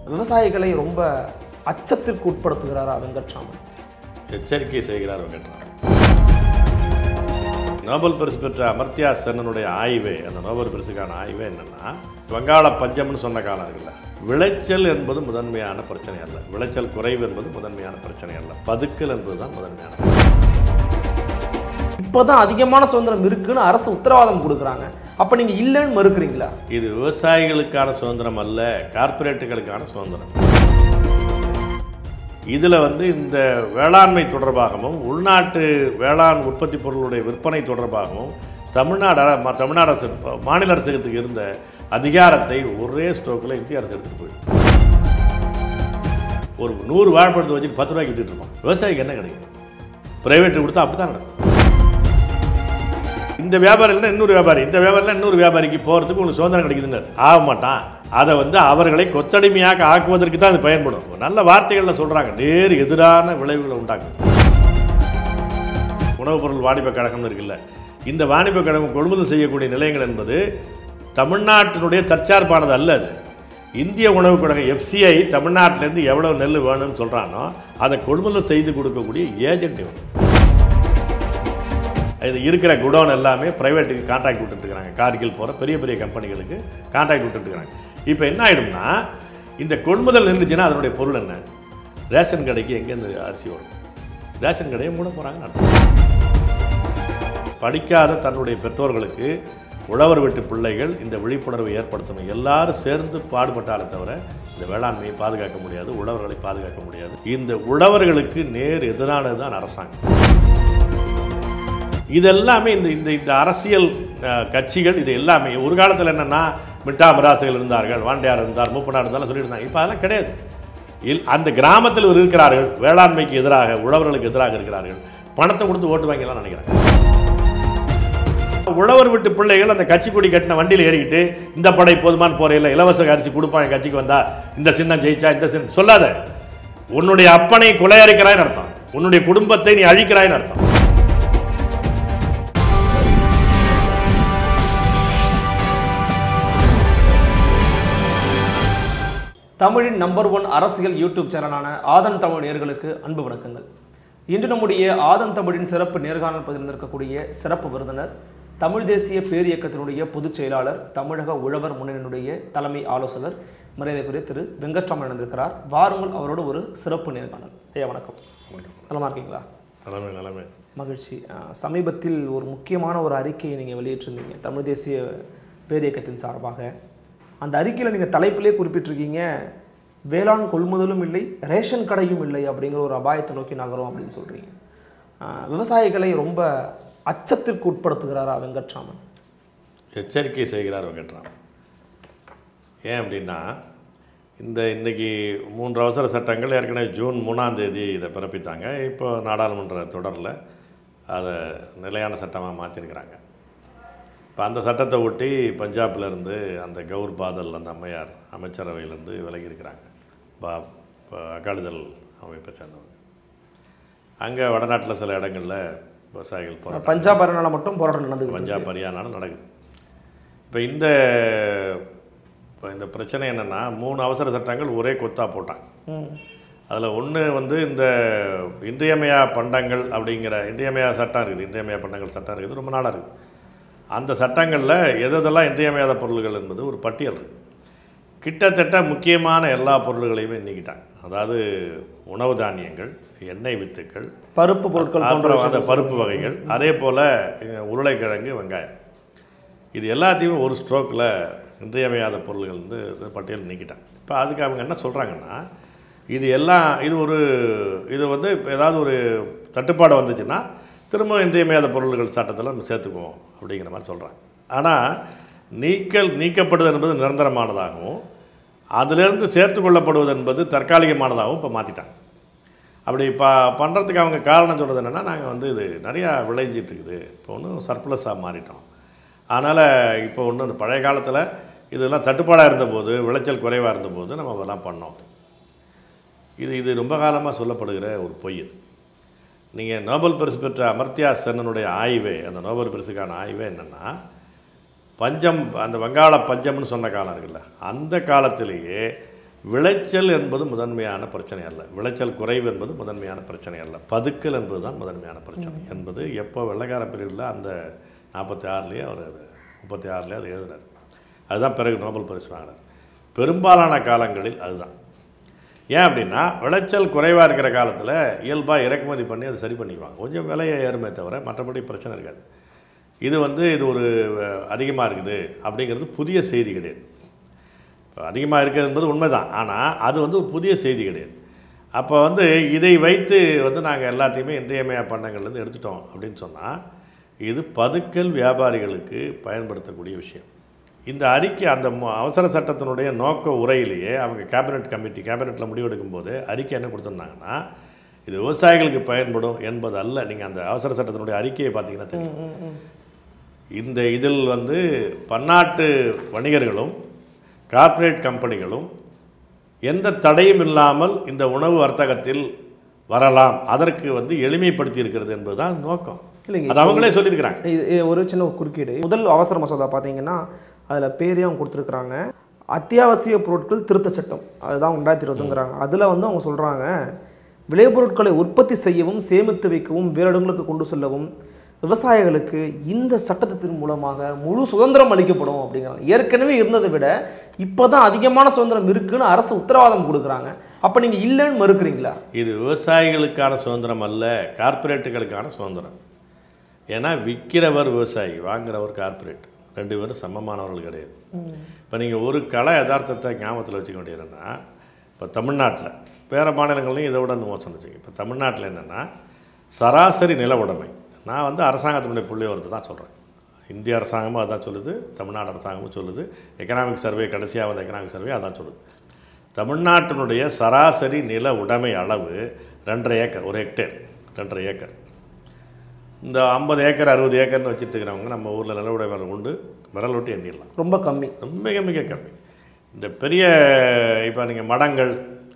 விவசாயிகளை ரொம்ப அச்சத்திற்கு உட்படுத்துகிறாரா வெங்கட்ராமன் எச்சரிக்கை செய்கிறார் வெங்கட்ராமன் நோபல் பரிசு பெற்ற அமர்த்தியா சென்னனுடைய ஆய்வே அந்த நோபல் பரிசுக்கான ஆய்வே என்னன்னா வங்காள பஞ்சம்னு சொன்ன காலம் இருக்குல்ல விளைச்சல் என்பது முதன்மையான பிரச்சனை அல்ல விளைச்சல் குறைவு என்பது முதன்மையான பிரச்சனை அல்ல பதுக்கல் என்பது தான் முதன்மையான பிரச்சனை. இப்போதான் அதிகமான சுதந்திரம் இருக்குன்னு அரசு உத்தரவாதம் கொடுக்குறாங்க அப்ப நீங்க இல்லைன்னு மறுக்கிறீங்களா இது விவசாயிகளுக்கான சுதந்திரம் அல்ல கார்ப்பரேட்டுகளுக்கான சுதந்திரம் இதில் வந்து இந்த வேளாண்மை தொடர்பாகவும் உள்நாட்டு வேளாண் உற்பத்தி பொருளுடைய விற்பனை தொடர்பாகவும் தமிழ்நாடு அர- ம- தமிழ்நாடு அரசு மாநில அரசுக்கு இருந்த அதிகாரத்தை ஒரே ஸ்ட்ரோக்கில் இந்திய அரசு எடுத்துகிட்டு போயிடும் ஒரு நூறு வாழைப்பழத்தை வச்சுட்டு பத்து ரூபாய்க்கு வித்துட்டு இருப்பான் விவசாயிக்கு என்ன கிடைக்கும் பிரைவேட்டு கொடுத்தா அப்படி தான் நடக்கும் இந்த வியாபாரி இல்லைன்னா இன்னொரு வியாபாரி இந்த வியாபாரியில் இன்னொரு வியாபாரிக்கு போகிறதுக்கு உங்களுக்கு சுதந்திரம் கிடைக்குதுங்க ஆக மாட்டான் அதை வந்து அவர்களை கொத்தடிமையாக ஆக்குவதற்கு தான் அது பயன்படும் நல்ல வார்த்தைகளில் சொல்கிறாங்க நேர் எதிரான விளைவுகளை உண்டாக்கும் உணவுப் பொருள் வாணிப கழகம்னு இருக்குல்ல இந்த வாணிப கழகம் கொள்முதல் செய்யக்கூடிய நிலையங்கள் என்பது தமிழ்நாட்டினுடைய தற்சார்பானது அல்ல அது இந்திய உணவுக் கழகம் எஃப்சிஐ தமிழ்நாட்டிலேருந்து எவ்வளோ நெல் வேணும்னு சொல்கிறானோ அதை கொள்முதல் செய்து கொடுக்கக்கூடிய ஏஜென்ட் இவங்க இது இருக்கிற குடோன் எல்லாமே ப்ரைவேட்டுக்கு கான்ட்ராக்ட் விட்டுட்டுருக்காங்க கார்கில் போகிற பெரிய பெரிய கம்பெனிகளுக்கு கான்ட்ராக்ட் விட்டுட்டுருக்காங்க இப்போ என்ன ஆகிடும்னா இந்த கொள்முதல் நின்றுச்சுன்னா அதனுடைய பொருள் என்ன ரேஷன் கடைக்கு எங்கேருந்து அரிசி வரும் ரேஷன் கடையை மூட போகிறாங்க படிக்காத தன்னுடைய பெற்றோர்களுக்கு உழவர் வீட்டு பிள்ளைகள் இந்த விழிப்புணர்வை ஏற்படுத்தணும் எல்லாரும் சேர்ந்து பாடுபட்டாலே தவிர இந்த வேளாண்மையை பாதுகாக்க முடியாது உழவர்களை பாதுகாக்க முடியாது இந்த உழவர்களுக்கு நேர் எதிரானது தான் அரசாங்கம் இதெல்லாமே இந்த இந்த இந்த அரசியல் அஹ், கட்சிகள் இது எல்லாமே ஒரு காலத்தில் என்னென்னா மிட்டா மிராசுகள் இருந்தார்கள் வாண்டியார் இருந்தார் மூப்பனார் இருந்தாலும் சொல்லியிருந்தாங்க இப்போ அதெல்லாம் கிடையாது இல் அந்த கிராமத்தில் இவர் இருக்கிறார்கள் வேளாண்மைக்கு எதிராக உழவர்களுக்கு எதிராக இருக்கிறார்கள் பணத்தை கொடுத்து ஓட்டு வாங்கலாம் நினைக்கிறாங்க உழவர் வீட்டு பிள்ளைகள் அந்த கட்சி கொடி கட்டின வண்டியில் ஏறிக்கிட்டு இந்த படை போதுமான போறையில் இலவச அரிசி கொடுப்பான் என் கட்சிக்கு வந்தா இந்த சின்னம் ஜெயிச்சா இந்த சின்னம் சொல்லாத உன்னுடைய அப்பனை கொலையறுக்கிறாய்னு அர்த்தம் உன்னுடைய குடும்பத்தை நீ அழிக்கிறாய்னு அர்த்தம் தமிழின் நம்பர் ஒன் அரசியல் யூடியூப் சேனலான ஆதன் தமிழ் நேயர்களுக்கு அன்பு வணக்கங்கள் இன்று நம்முடைய ஆதன் தமிழின் சிறப்பு நேர்காணல் பகிர்ந்திருக்கக்கூடிய சிறப்பு விருந்தினர் தமிழ் தேசிய பேரியக்கத்தினுடைய பொதுச் செயலாளர் தமிழக உழவர் முன்னணியினுடைய தலைமை ஆலோசகர் மரியாதைக்குரிய திரு வெங்கட்ராமன் இணைந்திருக்கிறார் வாருங்கள் அவரோடு ஒரு சிறப்பு நேர்காணல் ஐயா வணக்கம் நலமா இருக்கீங்களா நிலைமை நிலைமை மகிழ்ச்சி அஹ், சமீபத்தில் ஒரு முக்கியமான ஒரு அறிக்கையை நீங்கள் வெளியிட்டிருந்தீங்க தமிழ் தேசிய பேரியக்கத்தின் சார்பாக அந்த அறிக்கையில் நீங்கள் தலைப்பிலே குறிப்பிட்டிருக்கீங்க வேளாண் கொள்முதலும் இல்லை ரேஷன் கடையும் இல்லை அப்படிங்கிற ஒரு அபாயத்தை நோக்கி நகரும் அப்படின்னு சொல்கிறீங்க விவசாயிகளை ரொம்ப அச்சத்திற்கு உட்படுத்துகிறாரா வெங்கட்ராமன் எச்சரிக்கை செய்கிறார் வெங்கட்ராம் ஏன் அப்படின்னா இந்த இன்னைக்கு மூன்று அவசர சட்டங்கள் ஏற்கனவே ஜூன் மூணாம் தேதி இதை பிறப்பித்தாங்க இப்போ நாடாளுமன்ற தொடரில் அதை நிலையான சட்டமாக மாற்றிருக்கிறாங்க இப்போ அந்த சட்டத்தை ஒட்டி பஞ்சாப்ல இருந்து அந்த கௌர் பாதல் அந்த அம்மையார் அமைச்சரவையிலேருந்து விலகி இருக்கிறாங்க பா ப- அகாலிதள் அமைப்பை சேர்ந்தவங்க அங்கே வடநாட்டில் சில இடங்களில் விவசாயிகள் போராட்டம் பஞ்சாப் ஹரியானால மட்டும் போராட்டம் நடந்துருக்கு பஞ்சாப் ஹரியானாலும் நடக்குது இப்போ இந்த இப்போ இந்த பிரச்சனை என்னென்னா மூணு அவசர சட்டங்கள் ஒரே கொத்தா போட்டாங்க ம் அதில் ஒன்று வந்து இந்த இன்றியமையா பண்டங்கள் அப்படிங்கிற இன்றியமையா சட்டம் இருக்குது இன்றியமையா பண்டங்கள் சட்டம் இருக்குது ரொம்ப நாளாக இருக்குது அந்த சட்டங்களில் எது எதெல்லாம் இன்றியமையாத பொருள்கள் என்பது ஒரு பட்டியல் இருக்குது கிட்டத்தட்ட முக்கியமான எல்லா பொருள்களையுமே நீக்கிட்டாங்க அதாவது உணவு தானியங்கள் எண்ணெய் வித்துக்கள் பருப்பு பொருட்கள் போன்ற அப்புறம் அந்த விஷயங்கள் பருப்பு வகைகள் அதே போல் உருளைக்கிழங்கு வெங்காயம் இது எல்லாத்தையும் ஒரு ஸ்ட்ரோக்கில் இன்றியமையாத பொருள்கள் வந்து இந்த பட்டியல் நீக்கிட்டாங்க இப்போ அதுக்கு அவங்க என்ன சொல்கிறாங்கன்னா இது எல்லாம் இது ஒரு இது வந்து இப்போ ஏதாவது ஒரு தட்டுப்பாடு வந்துச்சுன்னா திரும்ப இன்றியமையாத பொருள்கள் சட்டத்தில் நம்ம சேர்த்துக்குவோம் அப்படிங்கிற மாதிரி சொல்கிறாங்க ஆனால் நீக்கல் நீக்கப்படுவது என்பது நிரந்தரமானதாகவும் அதிலிருந்து சேர்த்து கொள்ளப்படுவது என்பது தற்காலிகமானதாகவும் இப்போ மாற்றிட்டாங்க அப்படி இப்போ பண்ணுறதுக்கு அவங்க காரணம் சொல்கிறது என்னென்னா நாங்கள் வந்து இது நிறையா விளைஞ்சிட்டு இருக்குது இப்போ ஒன்றும் சர்ப்ளஸாக மாறிட்டோம் அதனால் இப்போ ஒன்றும் அந்த பழைய காலத்தில் இதெல்லாம் தட்டுப்பாடாக இருந்தபோது விளைச்சல் குறைவாக இருந்தபோது நம்ம அதெல்லாம் பண்ணோம் இது இது ரொம்ப காலமாக சொல்லப்படுகிற ஒரு பொய் இது நீங்கள் நோபல் பரிசு பெற்ற அமர்த்தியா சென்னனுடைய ஆய்வே அந்த நோபல் பரிசுக்கான ஆய்வே என்னென்னா பஞ்சம் அந்த வங்காள பஞ்சம்னு சொன்ன காலம் இருக்குல்ல அந்த காலத்திலேயே விளைச்சல் என்பது முதன்மையான பிரச்சனை அல்ல விளைச்சல் குறைவு என்பது முதன்மையான பிரச்சனை அல்ல பதுக்கல் என்பது தான் முதன்மையான பிரச்சனை என்பது எப்போ வெள்ளைக்கார பிரிவில் அந்த நாற்பத்தி ஆறுலேயே அவர் அது முப்பத்தி ஆறுலேயே அது எழுதினார் அதுதான் பிறகு நோபல் பரிசு வாங்கினார் பெரும்பாலான காலங்களில் அதுதான் ஏன் அப்படின்னா விளைச்சல் குறைவாக இருக்கிற காலத்தில் இயல்பாக இறக்குமதி பண்ணி அதை சரி பண்ணிக்குவாங்க கொஞ்சம் விலையை ஏறுமே தவிர மற்றபடி பிரச்சனை இருக்காது இது வந்து இது ஒரு அதிகமாக இருக்குது அப்படிங்கிறது புதிய செய்தி கிடையாது அதிகமாக இருக்கிறது என்பது உண்மைதான் ஆனால் அது வந்து ஒரு புதிய செய்தி கிடையாது அப்போ வந்து இதை வைத்து வந்து நாங்கள் எல்லாத்தையுமே இன்றியமையா பண்டங்கள்லேருந்து எடுத்துட்டோம் அப்படின்னு சொன்னால் இது பதுக்கல் வியாபாரிகளுக்கு பயன்படுத்தக்கூடிய விஷயம் இந்த அறிக்கை அந்த மு- அவசர சட்டத்தினுடைய நோக்க உரையிலேயே அவங்க கேபினெட் கமிட்டி கேபினெட்டில் முடிவெடுக்கும் போது அறிக்கை என்ன கொடுத்துருந்தாங்கன்னா இது விவசாயிகளுக்கு பயன்படும் என்பது அல்ல நீங்கள் அந்த அவசர சட்டத்தினுடைய அறிக்கையை பார்த்தீங்கன்னா தெரியும் இந்த இதில் வந்து பன்னாட்டு வணிகர்களும் கார்ப்பரேட் கம்பெனிகளும் எந்த தடையும் இல்லாமல் இந்த உணவு வர்த்தகத்தில் வரலாம் அதற்கு வந்து எளிமைப்படுத்தி இருக்கிறது என்பதுதான் நோக்கம் இல்லைங்க அது அவங்களே சொல்லியிருக்கிறாங்க இது இது ஒரு சின்ன ஒரு குறுக்கீடு முதல் அவசர மசோதா பார்த்தீங்கன்னா அதில் பேரையும் அவங்க கொடுத்துருக்குறாங்க அத்தியாவசிய பொருட்கள் திருத்தச் சட்டம் அதுதான் ரெண்டாயிரத்தி இருபதுங்கிறாங்க அதில் வந்து அவங்க சொல்கிறாங்க விளைபொருட்களை உற்பத்தி செய்யவும் சேமித்து வைக்கவும் வேறிடங்களுக்கு கொண்டு செல்லவும் விவசாயிகளுக்கு இந்த சட்டத்தின் மூலமாக முழு சுதந்திரம் அளிக்கப்படும் அப்படிங்கிறாங்க ஏற்கனவே இருந்ததை விட இப்போ தான் அதிகமான சுதந்திரம் இருக்குன்னு அரசு உத்தரவாதம் கொடுக்குறாங்க அப்போ நீங்கள் இல்லைன்னு மறுக்கிறீங்களா இது விவசாயிகளுக்கான சுதந்திரம் அல்ல கார்ப்பரேட்டுகளுக்கான சுதந்திரம் ஏன்னா விற்கிறவர் விவசாயி வாங்குறவர் கார்ப்பரேட் ரெண்டு பேரும் சமமானவர்கள் கிடையாது இப்போ நீங்கள் ஒரு கலை யதார்த்தத்தை ஞாபகத்தில் வச்சுக்க வேண்டியதுன்னா இப்போ தமிழ்நாட்டில் வேறு மாநிலங்கள்லையும் இதை விட மோசம் வச்சுங்க இப்போ தமிழ்நாட்டில் என்னென்னா சராசரி நில உடைமை நான் வந்து அரசாங்கத்தினுடைய புள்ளி வரது தான் சொல்கிறேன் இந்திய அரசாங்கமும் அதான் சொல்லுது தமிழ்நாடு அரசாங்கமும் சொல்லுது எக்கனாமிக் சர்வே கடைசியாக வந்த எக்கனாமிக் சர்வே அதான் சொல்லுது தமிழ்நாட்டினுடைய சராசரி நில உடைமை அளவு ரெண்டரை ஏக்கர் ஒரு ஹெக்டேர் ரெண்டரை ஏக்கர் இந்த ஐம்பது ஏக்கர் அறுபது ஏக்கர்னு வச்சுட்டு இருக்கிறவங்க நம்ம ஊரில் நில உடைமை உண்டு விரல் விட்டு எண்ணிடலாம் ரொம்ப கம்மி மிக மிக கம்மி இந்த பெரிய இப்போ நீங்கள் மடங்கள்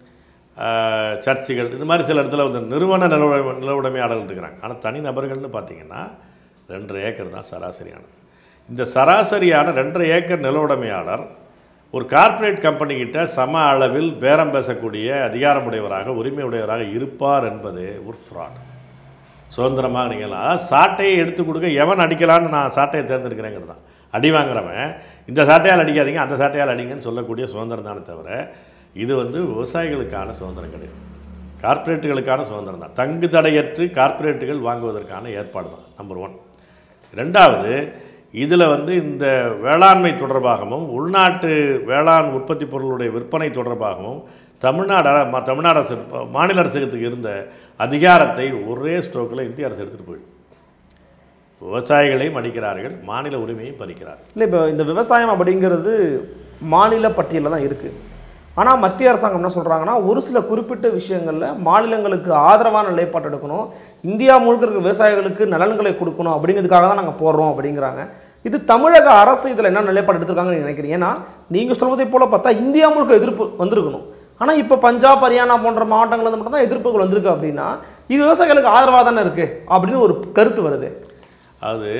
ஆஹ், சர்ச்சுகள் இது மாதிரி சில இடத்துல வந்து நிறுவன நிலவுடைமை நிலவுடைமையாளர்கள் இருக்கிறாங்க ஆனால் தனி நபர்கள்னு பார்த்தீங்கன்னா ரெண்டரை ஏக்கர் தான் சராசரியானது இந்த சராசரியான ரெண்டரை ஏக்கர் நிலவுடைமையாளர் ஒரு கார்ப்பரேட் கம்பெனிக்கிட்ட சம அளவில் பேரம் பேசக்கூடிய அதிகாரமுடையவராக உரிமையுடையவராக இருப்பார் என்பது ஒரு ஃப்ராட் சுதந்திரமாக நீங்கள் அதாவது சாட்டையை எடுத்து கொடுக்க எவன் அடிக்கலான்னு நான் சாட்டையை தேர்ந்தெடுக்கிறேங்கிறது தான் அடி வாங்குறவன் இந்த சாட்டையால் அடிக்காதீங்க அந்த சாட்டையால் அடிங்கன்னு சொல்லக்கூடிய சுதந்திரம் தானே தவிர இது வந்து விவசாயிகளுக்கான சுதந்திரம் கிடையாது கார்ப்பரேட்டுகளுக்கான சுதந்திரம் தான் தங்கு தடையற்று கார்ப்பரேட்டுகள் வாங்குவதற்கான ஏற்பாடு தான் நம்பர் ஒன் ரெண்டாவது இதில் வந்து இந்த வேளாண்மை தொடர்பாகவும் உள்நாட்டு வேளாண் உற்பத்தி பொருளுடைய விற்பனை தொடர்பாகவும் தமிழ்நாடு அர- ம- தமிழ்நாடு அரசு மாநில அரசுக்கு இருந்த அதிகாரத்தை ஒரே ஸ்ட்ரோக்கில் இந்திய அரசு எடுத்துகிட்டு போயிடும் விவசாயிகளையும் அடிக்கிறார்கள் மாநில உரிமையும் பறிக்கிறார்கள் இல்லை இப்போ இந்த விவசாயம் அப்படிங்கிறது மாநில பட்டியலில் தான் இருக்குது ஆனால் மத்திய அரசாங்கம் என்ன சொல்கிறாங்கன்னா ஒரு சில குறிப்பிட்ட விஷயங்களில் மாநிலங்களுக்கு ஆதரவான நிலைப்பாடு எடுக்கணும் இந்தியா முழுக்க இருக்க விவசாயிகளுக்கு நலன்களை கொடுக்கணும் அப்படிங்கிறதுக்காக தான் நாங்கள் போடுறோம் அப்படிங்கிறாங்க இது தமிழக அரசு இதில் என்ன நிலைப்பாடு எடுத்திருக்காங்கன்னு நினைக்கிறீங்க ஏன்னா நீங்கள் சொல்வதை போல் பார்த்தா இந்தியா முழுக்க எதிர்ப்பு வந்திருக்கணும் ஆனால் இப்போ பஞ்சாப் ஹரியானா போன்ற மாவட்டங்களில் மட்டும் தான் எதிர்ப்புகள் வந்திருக்கு அப்படின்னா இது விவசாயிகளுக்கு ஆதரவாக தானே இருக்குது அப்படின்னு ஒரு கருத்து வருது அது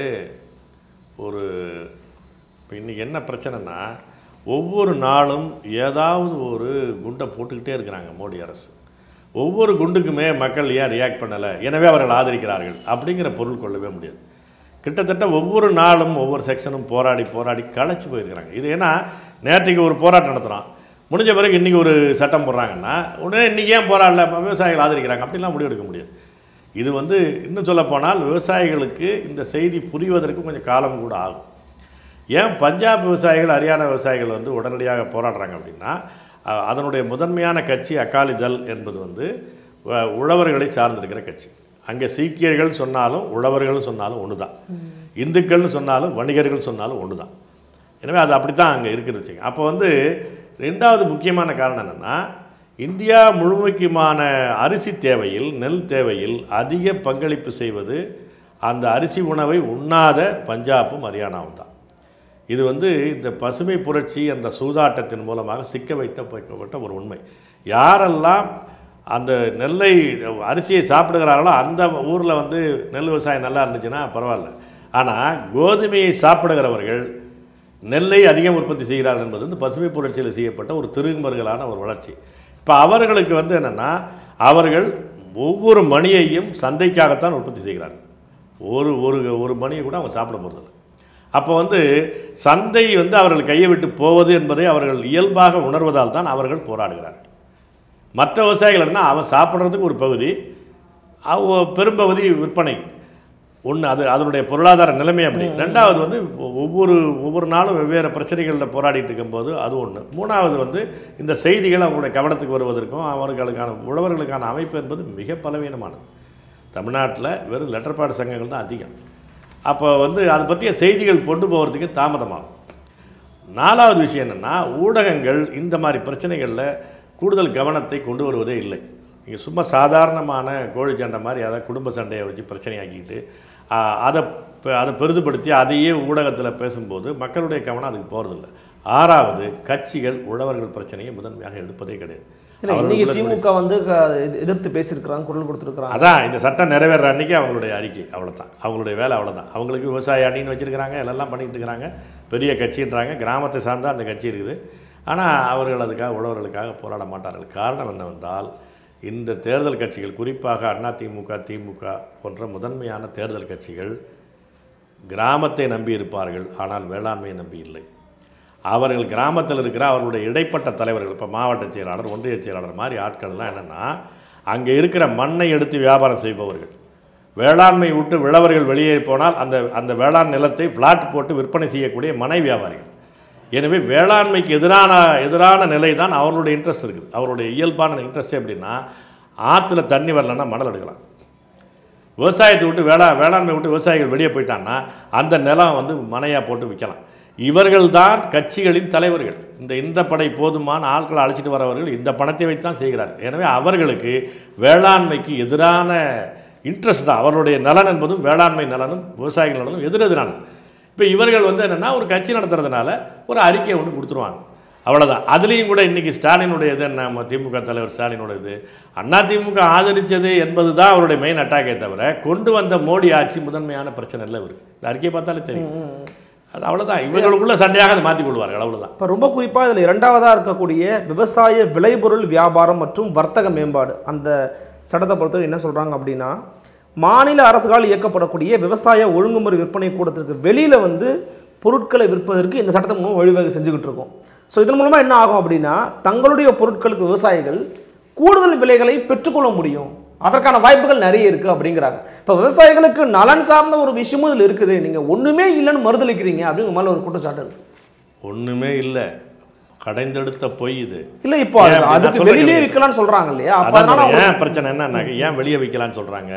ஒரு இப்போ இன்றைக்கி என்ன பிரச்சனைனா ஒவ்வொரு நாளும் ஏதாவது ஒரு குண்டை போட்டுக்கிட்டே இருக்கிறாங்க மோடி அரசு ஒவ்வொரு குண்டுக்குமே மக்கள் ஏன் ரியாக்ட் பண்ணலை எனவே அவர்கள் ஆதரிக்கிறார்கள் அப்படிங்கிற பொருள் கொள்ளவே முடியாது கிட்டத்தட்ட ஒவ்வொரு நாளும் ஒவ்வொரு செக்ஷனும் போராடி போராடி களைச்சு போயிருக்கிறாங்க இது ஏன்னா நேற்றுக்கு ஒரு போராட்டம் நடத்துகிறோம் முடிஞ்ச பிறகு இன்றைக்கி ஒரு சட்டம் போடுறாங்கன்னா உடனே இன்றைக்கி ஏன் போராடல விவசாயிகள் ஆதரிக்கிறாங்க அப்படிலாம் முடிவெடுக்க முடியாது இது வந்து இன்னும் சொல்லப்போனால் விவசாயிகளுக்கு இந்த செய்தி புரிவதற்கு கொஞ்சம் காலம் கூட ஆகும் ஏன் பஞ்சாப் விவசாயிகள் ஹரியானா விவசாயிகள் வந்து உடனடியாக போராடுறாங்க அப்படின்னா அஹ், அதனுடைய முதன்மையான கட்சி அகாலி தள் என்பது வந்து வ- உழவர்களை சார்ந்திருக்கிற கட்சி அங்கே சீக்கியர்கள் சொன்னாலும் உழவர்கள் சொன்னாலும் ஒன்று தான் இந்துக்கள்னு சொன்னாலும் வணிகர்கள் சொன்னாலும் ஒன்று தான் எனவே அது அப்படி தான் அங்கே இருக்குன்னு வச்சுங்க அப்போ வந்து ரெண்டாவது முக்கியமான காரணம் என்னென்னா இந்தியா முழுமைக்குமான அரிசி தேவையில் நெல் தேவையில் அதிக பங்களிப்பு செய்வது அந்த அரிசி உணவை உண்ணாத பஞ்சாபும் ஹரியானாவும் தான் இது வந்து இந்த பசுமை புரட்சி என்ற சூதாட்டத்தின் மூலமாக சிக்க வைத்த வைக்கப்பட்ட ஒரு உண்மை யாரெல்லாம் அந்த நெல்லை அரிசியை சாப்பிடுகிறார்களோ அந்த ஊரில் வந்து நெல் விவசாயம் நல்லா இருந்துச்சுன்னா பரவாயில்ல ஆனால் கோதுமையை சாப்பிடுகிறவர்கள் நெல்லை அதிகம் உற்பத்தி செய்கிறார்கள் என்பது வந்து பசுமை புரட்சியில் செய்யப்பட்ட ஒரு திரும்பர்களான ஒரு வளர்ச்சி இப்போ அவர்களுக்கு வந்து என்னென்னா அவர்கள் ஒவ்வொரு மணியையும் சந்தைக்காகத்தான் உற்பத்தி செய்கிறார்கள் ஒரு ஒரு ஒரு மணியை கூட அவங்க சாப்பிட போகிறதில்ல அப்போ வந்து சந்தை வந்து அவர்கள் கையை விட்டு போவது என்பதை அவர்கள் இயல்பாக உணர்வதால் தான் அவர்கள் போராடுகிறார்கள் மற்ற விவசாயிகள் என்ன அவன் சாப்பிட்றதுக்கு ஒரு பகுதி அவ பெரும்பகுதி விற்பனை ஒன்று அது அதனுடைய பொருளாதார நிலைமை அப்படி ரெண்டாவது வந்து ஒவ்வொரு ஒவ்வொரு நாளும் வெவ்வேறு பிரச்சனைகளில் போராடிட்டு இருக்கும்போது அது ஒன்று மூணாவது வந்து இந்த செய்திகள் அவங்களுடைய கவனத்துக்கு வருவதற்கும் அவர்களுக்கான உழவர்களுக்கான அமைப்பு என்பது மிக பலவீனமானது தமிழ்நாட்டில் வெறும் லெட்டர் பேட் சங்கங்கள் தான் அதிகம் அப்போ வந்து அதை பற்றிய செய்திகள் கொண்டு போகிறதுக்கு தாமதமாகும் நாலாவது விஷயம் என்னென்னா ஊடகங்கள் இந்த மாதிரி பிரச்சனைகளில் கூடுதல் கவனத்தை கொண்டு வருவதே இல்லை நீங்கள் சும்மா சாதாரணமான கோழி சண்டை மாதிரி அதை குடும்ப சண்டையை வச்சு பிரச்சனையாக்கிட்டு ஆ, அதை பெ- அதை பெரிதுபடுத்தி அதையே ஊடகத்தில் பேசும்போது மக்களுடைய கவனம் அதுக்கு போகிறதில்ல ஆறாவது கட்சிகள் உழவர்கள் பிரச்சனையை முதன்மையாக எடுப்பதே கிடையாது இல்லை இன்னைக்கு அவர்களுக்குள்ள திமுக வந்து க- எதி- எதிர்த்து பேசியிருக்கிறாங்க குரல் கொடுத்துருக்காங்க அதான் இந்த சட்டம் நிறைவேற அன்றைக்கி அவங்களுடைய அறிக்கை அவ்வளோதான் அவங்களுடைய வேலை அவ்வளோதான் அவங்களுக்கு விவசாய அணின்னு வச்சுருக்கிறாங்க எல்லாம் பண்ணிட்டு இருக்கிறாங்க பெரிய கட்சின்றாங்க கிராமத்தை சார்ந்த அந்த கட்சி இருக்குது ஆனால் அவர்கள் அதுக்காக உழவர்களுக்காக போராட மாட்டார்கள் காரணம் என்னவென்றால் இந்த தேர்தல் கட்சிகள் குறிப்பாக அதிமுக திமுக போன்ற முதன்மையான தேர்தல் கட்சிகள் கிராமத்தை நம்பி இருப்பார்கள் ஆனால் வேளாண்மையை நம்பி இல்லை அவர்கள் கிராமத்தில் இருக்கிற அவர்களுடைய இடைப்பட்ட தலைவர்கள் இப்போ மாவட்ட செயலாளர் ஒன்றிய செயலாளர் மாதிரி ஆட்கள்லாம் என்னென்னா அங்கே இருக்கிற மண்ணை எடுத்து வியாபாரம் செய்பவர்கள் வேளாண்மை விட்டு விழவர்கள் வெளியே போனால் அந்த அந்த வேளாண் நிலத்தை ஃப்ளாட் போட்டு விற்பனை செய்யக்கூடிய மனை வியாபாரிகள் எனவே வேளாண்மைக்கு எதிரான எதிரான நிலை தான் அவர்களுடைய இன்ட்ரெஸ்ட் இருக்குது அவருடைய இயல்பான இன்ட்ரெஸ்ட் எப்படின்னா ஆற்றுல தண்ணி வரலன்னா மணல் எடுக்கலாம் விவசாயத்தை விட்டு வேளா வேளாண்மை விட்டு விவசாயிகள் வெளியே போயிட்டான்னா அந்த நிலம் வந்து மனையாக போட்டு விற்கலாம் இவர்கள்தான் கட்சிகளின் தலைவர்கள் இந்த இந்த படை போதுமான ஆட்களை அழைச்சிட்டு வரவர்கள் இந்த பணத்தை வைத்து தான் செய்கிறார்கள் எனவே அவர்களுக்கு வேளாண்மைக்கு எதிரான இன்ட்ரெஸ்ட் தான் அவர்களுடைய நலன் என்பதும் வேளாண்மை நலனும் விவசாயிகள் நலனும் எதிரெதிரானது இப்போ இவர்கள் வந்து என்னென்னா ஒரு கட்சி நடத்துறதுனால ஒரு அறிக்கை ஒன்று கொடுத்துருவாங்க அவ்வளோதான் அதுலேயும் கூட இன்றைக்கி ஸ்டாலினுடைய இது நம்ம திமுக தலைவர் ஸ்டாலினோட இது அண்ணா திமுக ஆதரித்தது என்பது தான் அவருடைய மெயின் அட்டாக்கே தவிர கொண்டு வந்த மோடி ஆட்சி முதன்மையான பிரச்சனை இல்லை இவருக்கு இந்த அறிக்கையை பார்த்தாலே தெரியும் அது அவ்வளோதான் இவர்களுக்குள்ள சண்டையாக அதை மாற்றிக் கொள்வார்கள் அவ்வளோதான் இப்போ ரொம்ப குறிப்பாக இதில் இரண்டாவதாக இருக்கக்கூடிய விவசாய விளைபொருள் வியாபாரம் மற்றும் வர்த்தக மேம்பாடு அந்த சட்டத்தை பொறுத்தவரை என்ன சொல்கிறாங்க அப்படின்னா மாநில அரசுகளால் இயக்கப்படக்கூடிய விவசாய ஒழுங்குமுறை விற்பனை கூடத்திற்கு வெளியில் வந்து பொருட்களை விற்பதற்கு இந்த சட்டத்தை மூலம் வழிவகை செஞ்சுக்கிட்டு இருக்கோம் ஸோ இதன் மூலமாக என்ன ஆகும் அப்படின்னா தங்களுடைய பொருட்களுக்கு விவசாயிகள் கூடுதல் விலைகளை பெற்றுக்கொள்ள முடியும் அதற்கான வாய்ப்புகள் நிறைய இருக்குது அப்படிங்கிறாங்க இப்போ விவசாயிகளுக்கு நலன் சார்ந்த ஒரு விஷயமும் இதில் இருக்குது நீங்கள் ஒன்றுமே இல்லைன்னு மறுதளிக்கிறீங்க அப்படிங்கிற மாதிரி ஒரு குற்றச்சாட்டு இருக்கு ஒன்றுமே இல்லை கடைந்தெடுத்த பொய் இது இல்ல இப்போ ஏன் அது- அப்படி நான் அதுக்கு சொல்ல வெளியிலே கிடையாது. விற்கலாம்னு சொல்றாங்க இல்லையா அப்ப அதான் அதனால சொல்றேன். ஏன் பிரச்சனை என்னன்னாக்க ஏன் வெளியே விற்கலான்னு சொல்கிறாங்க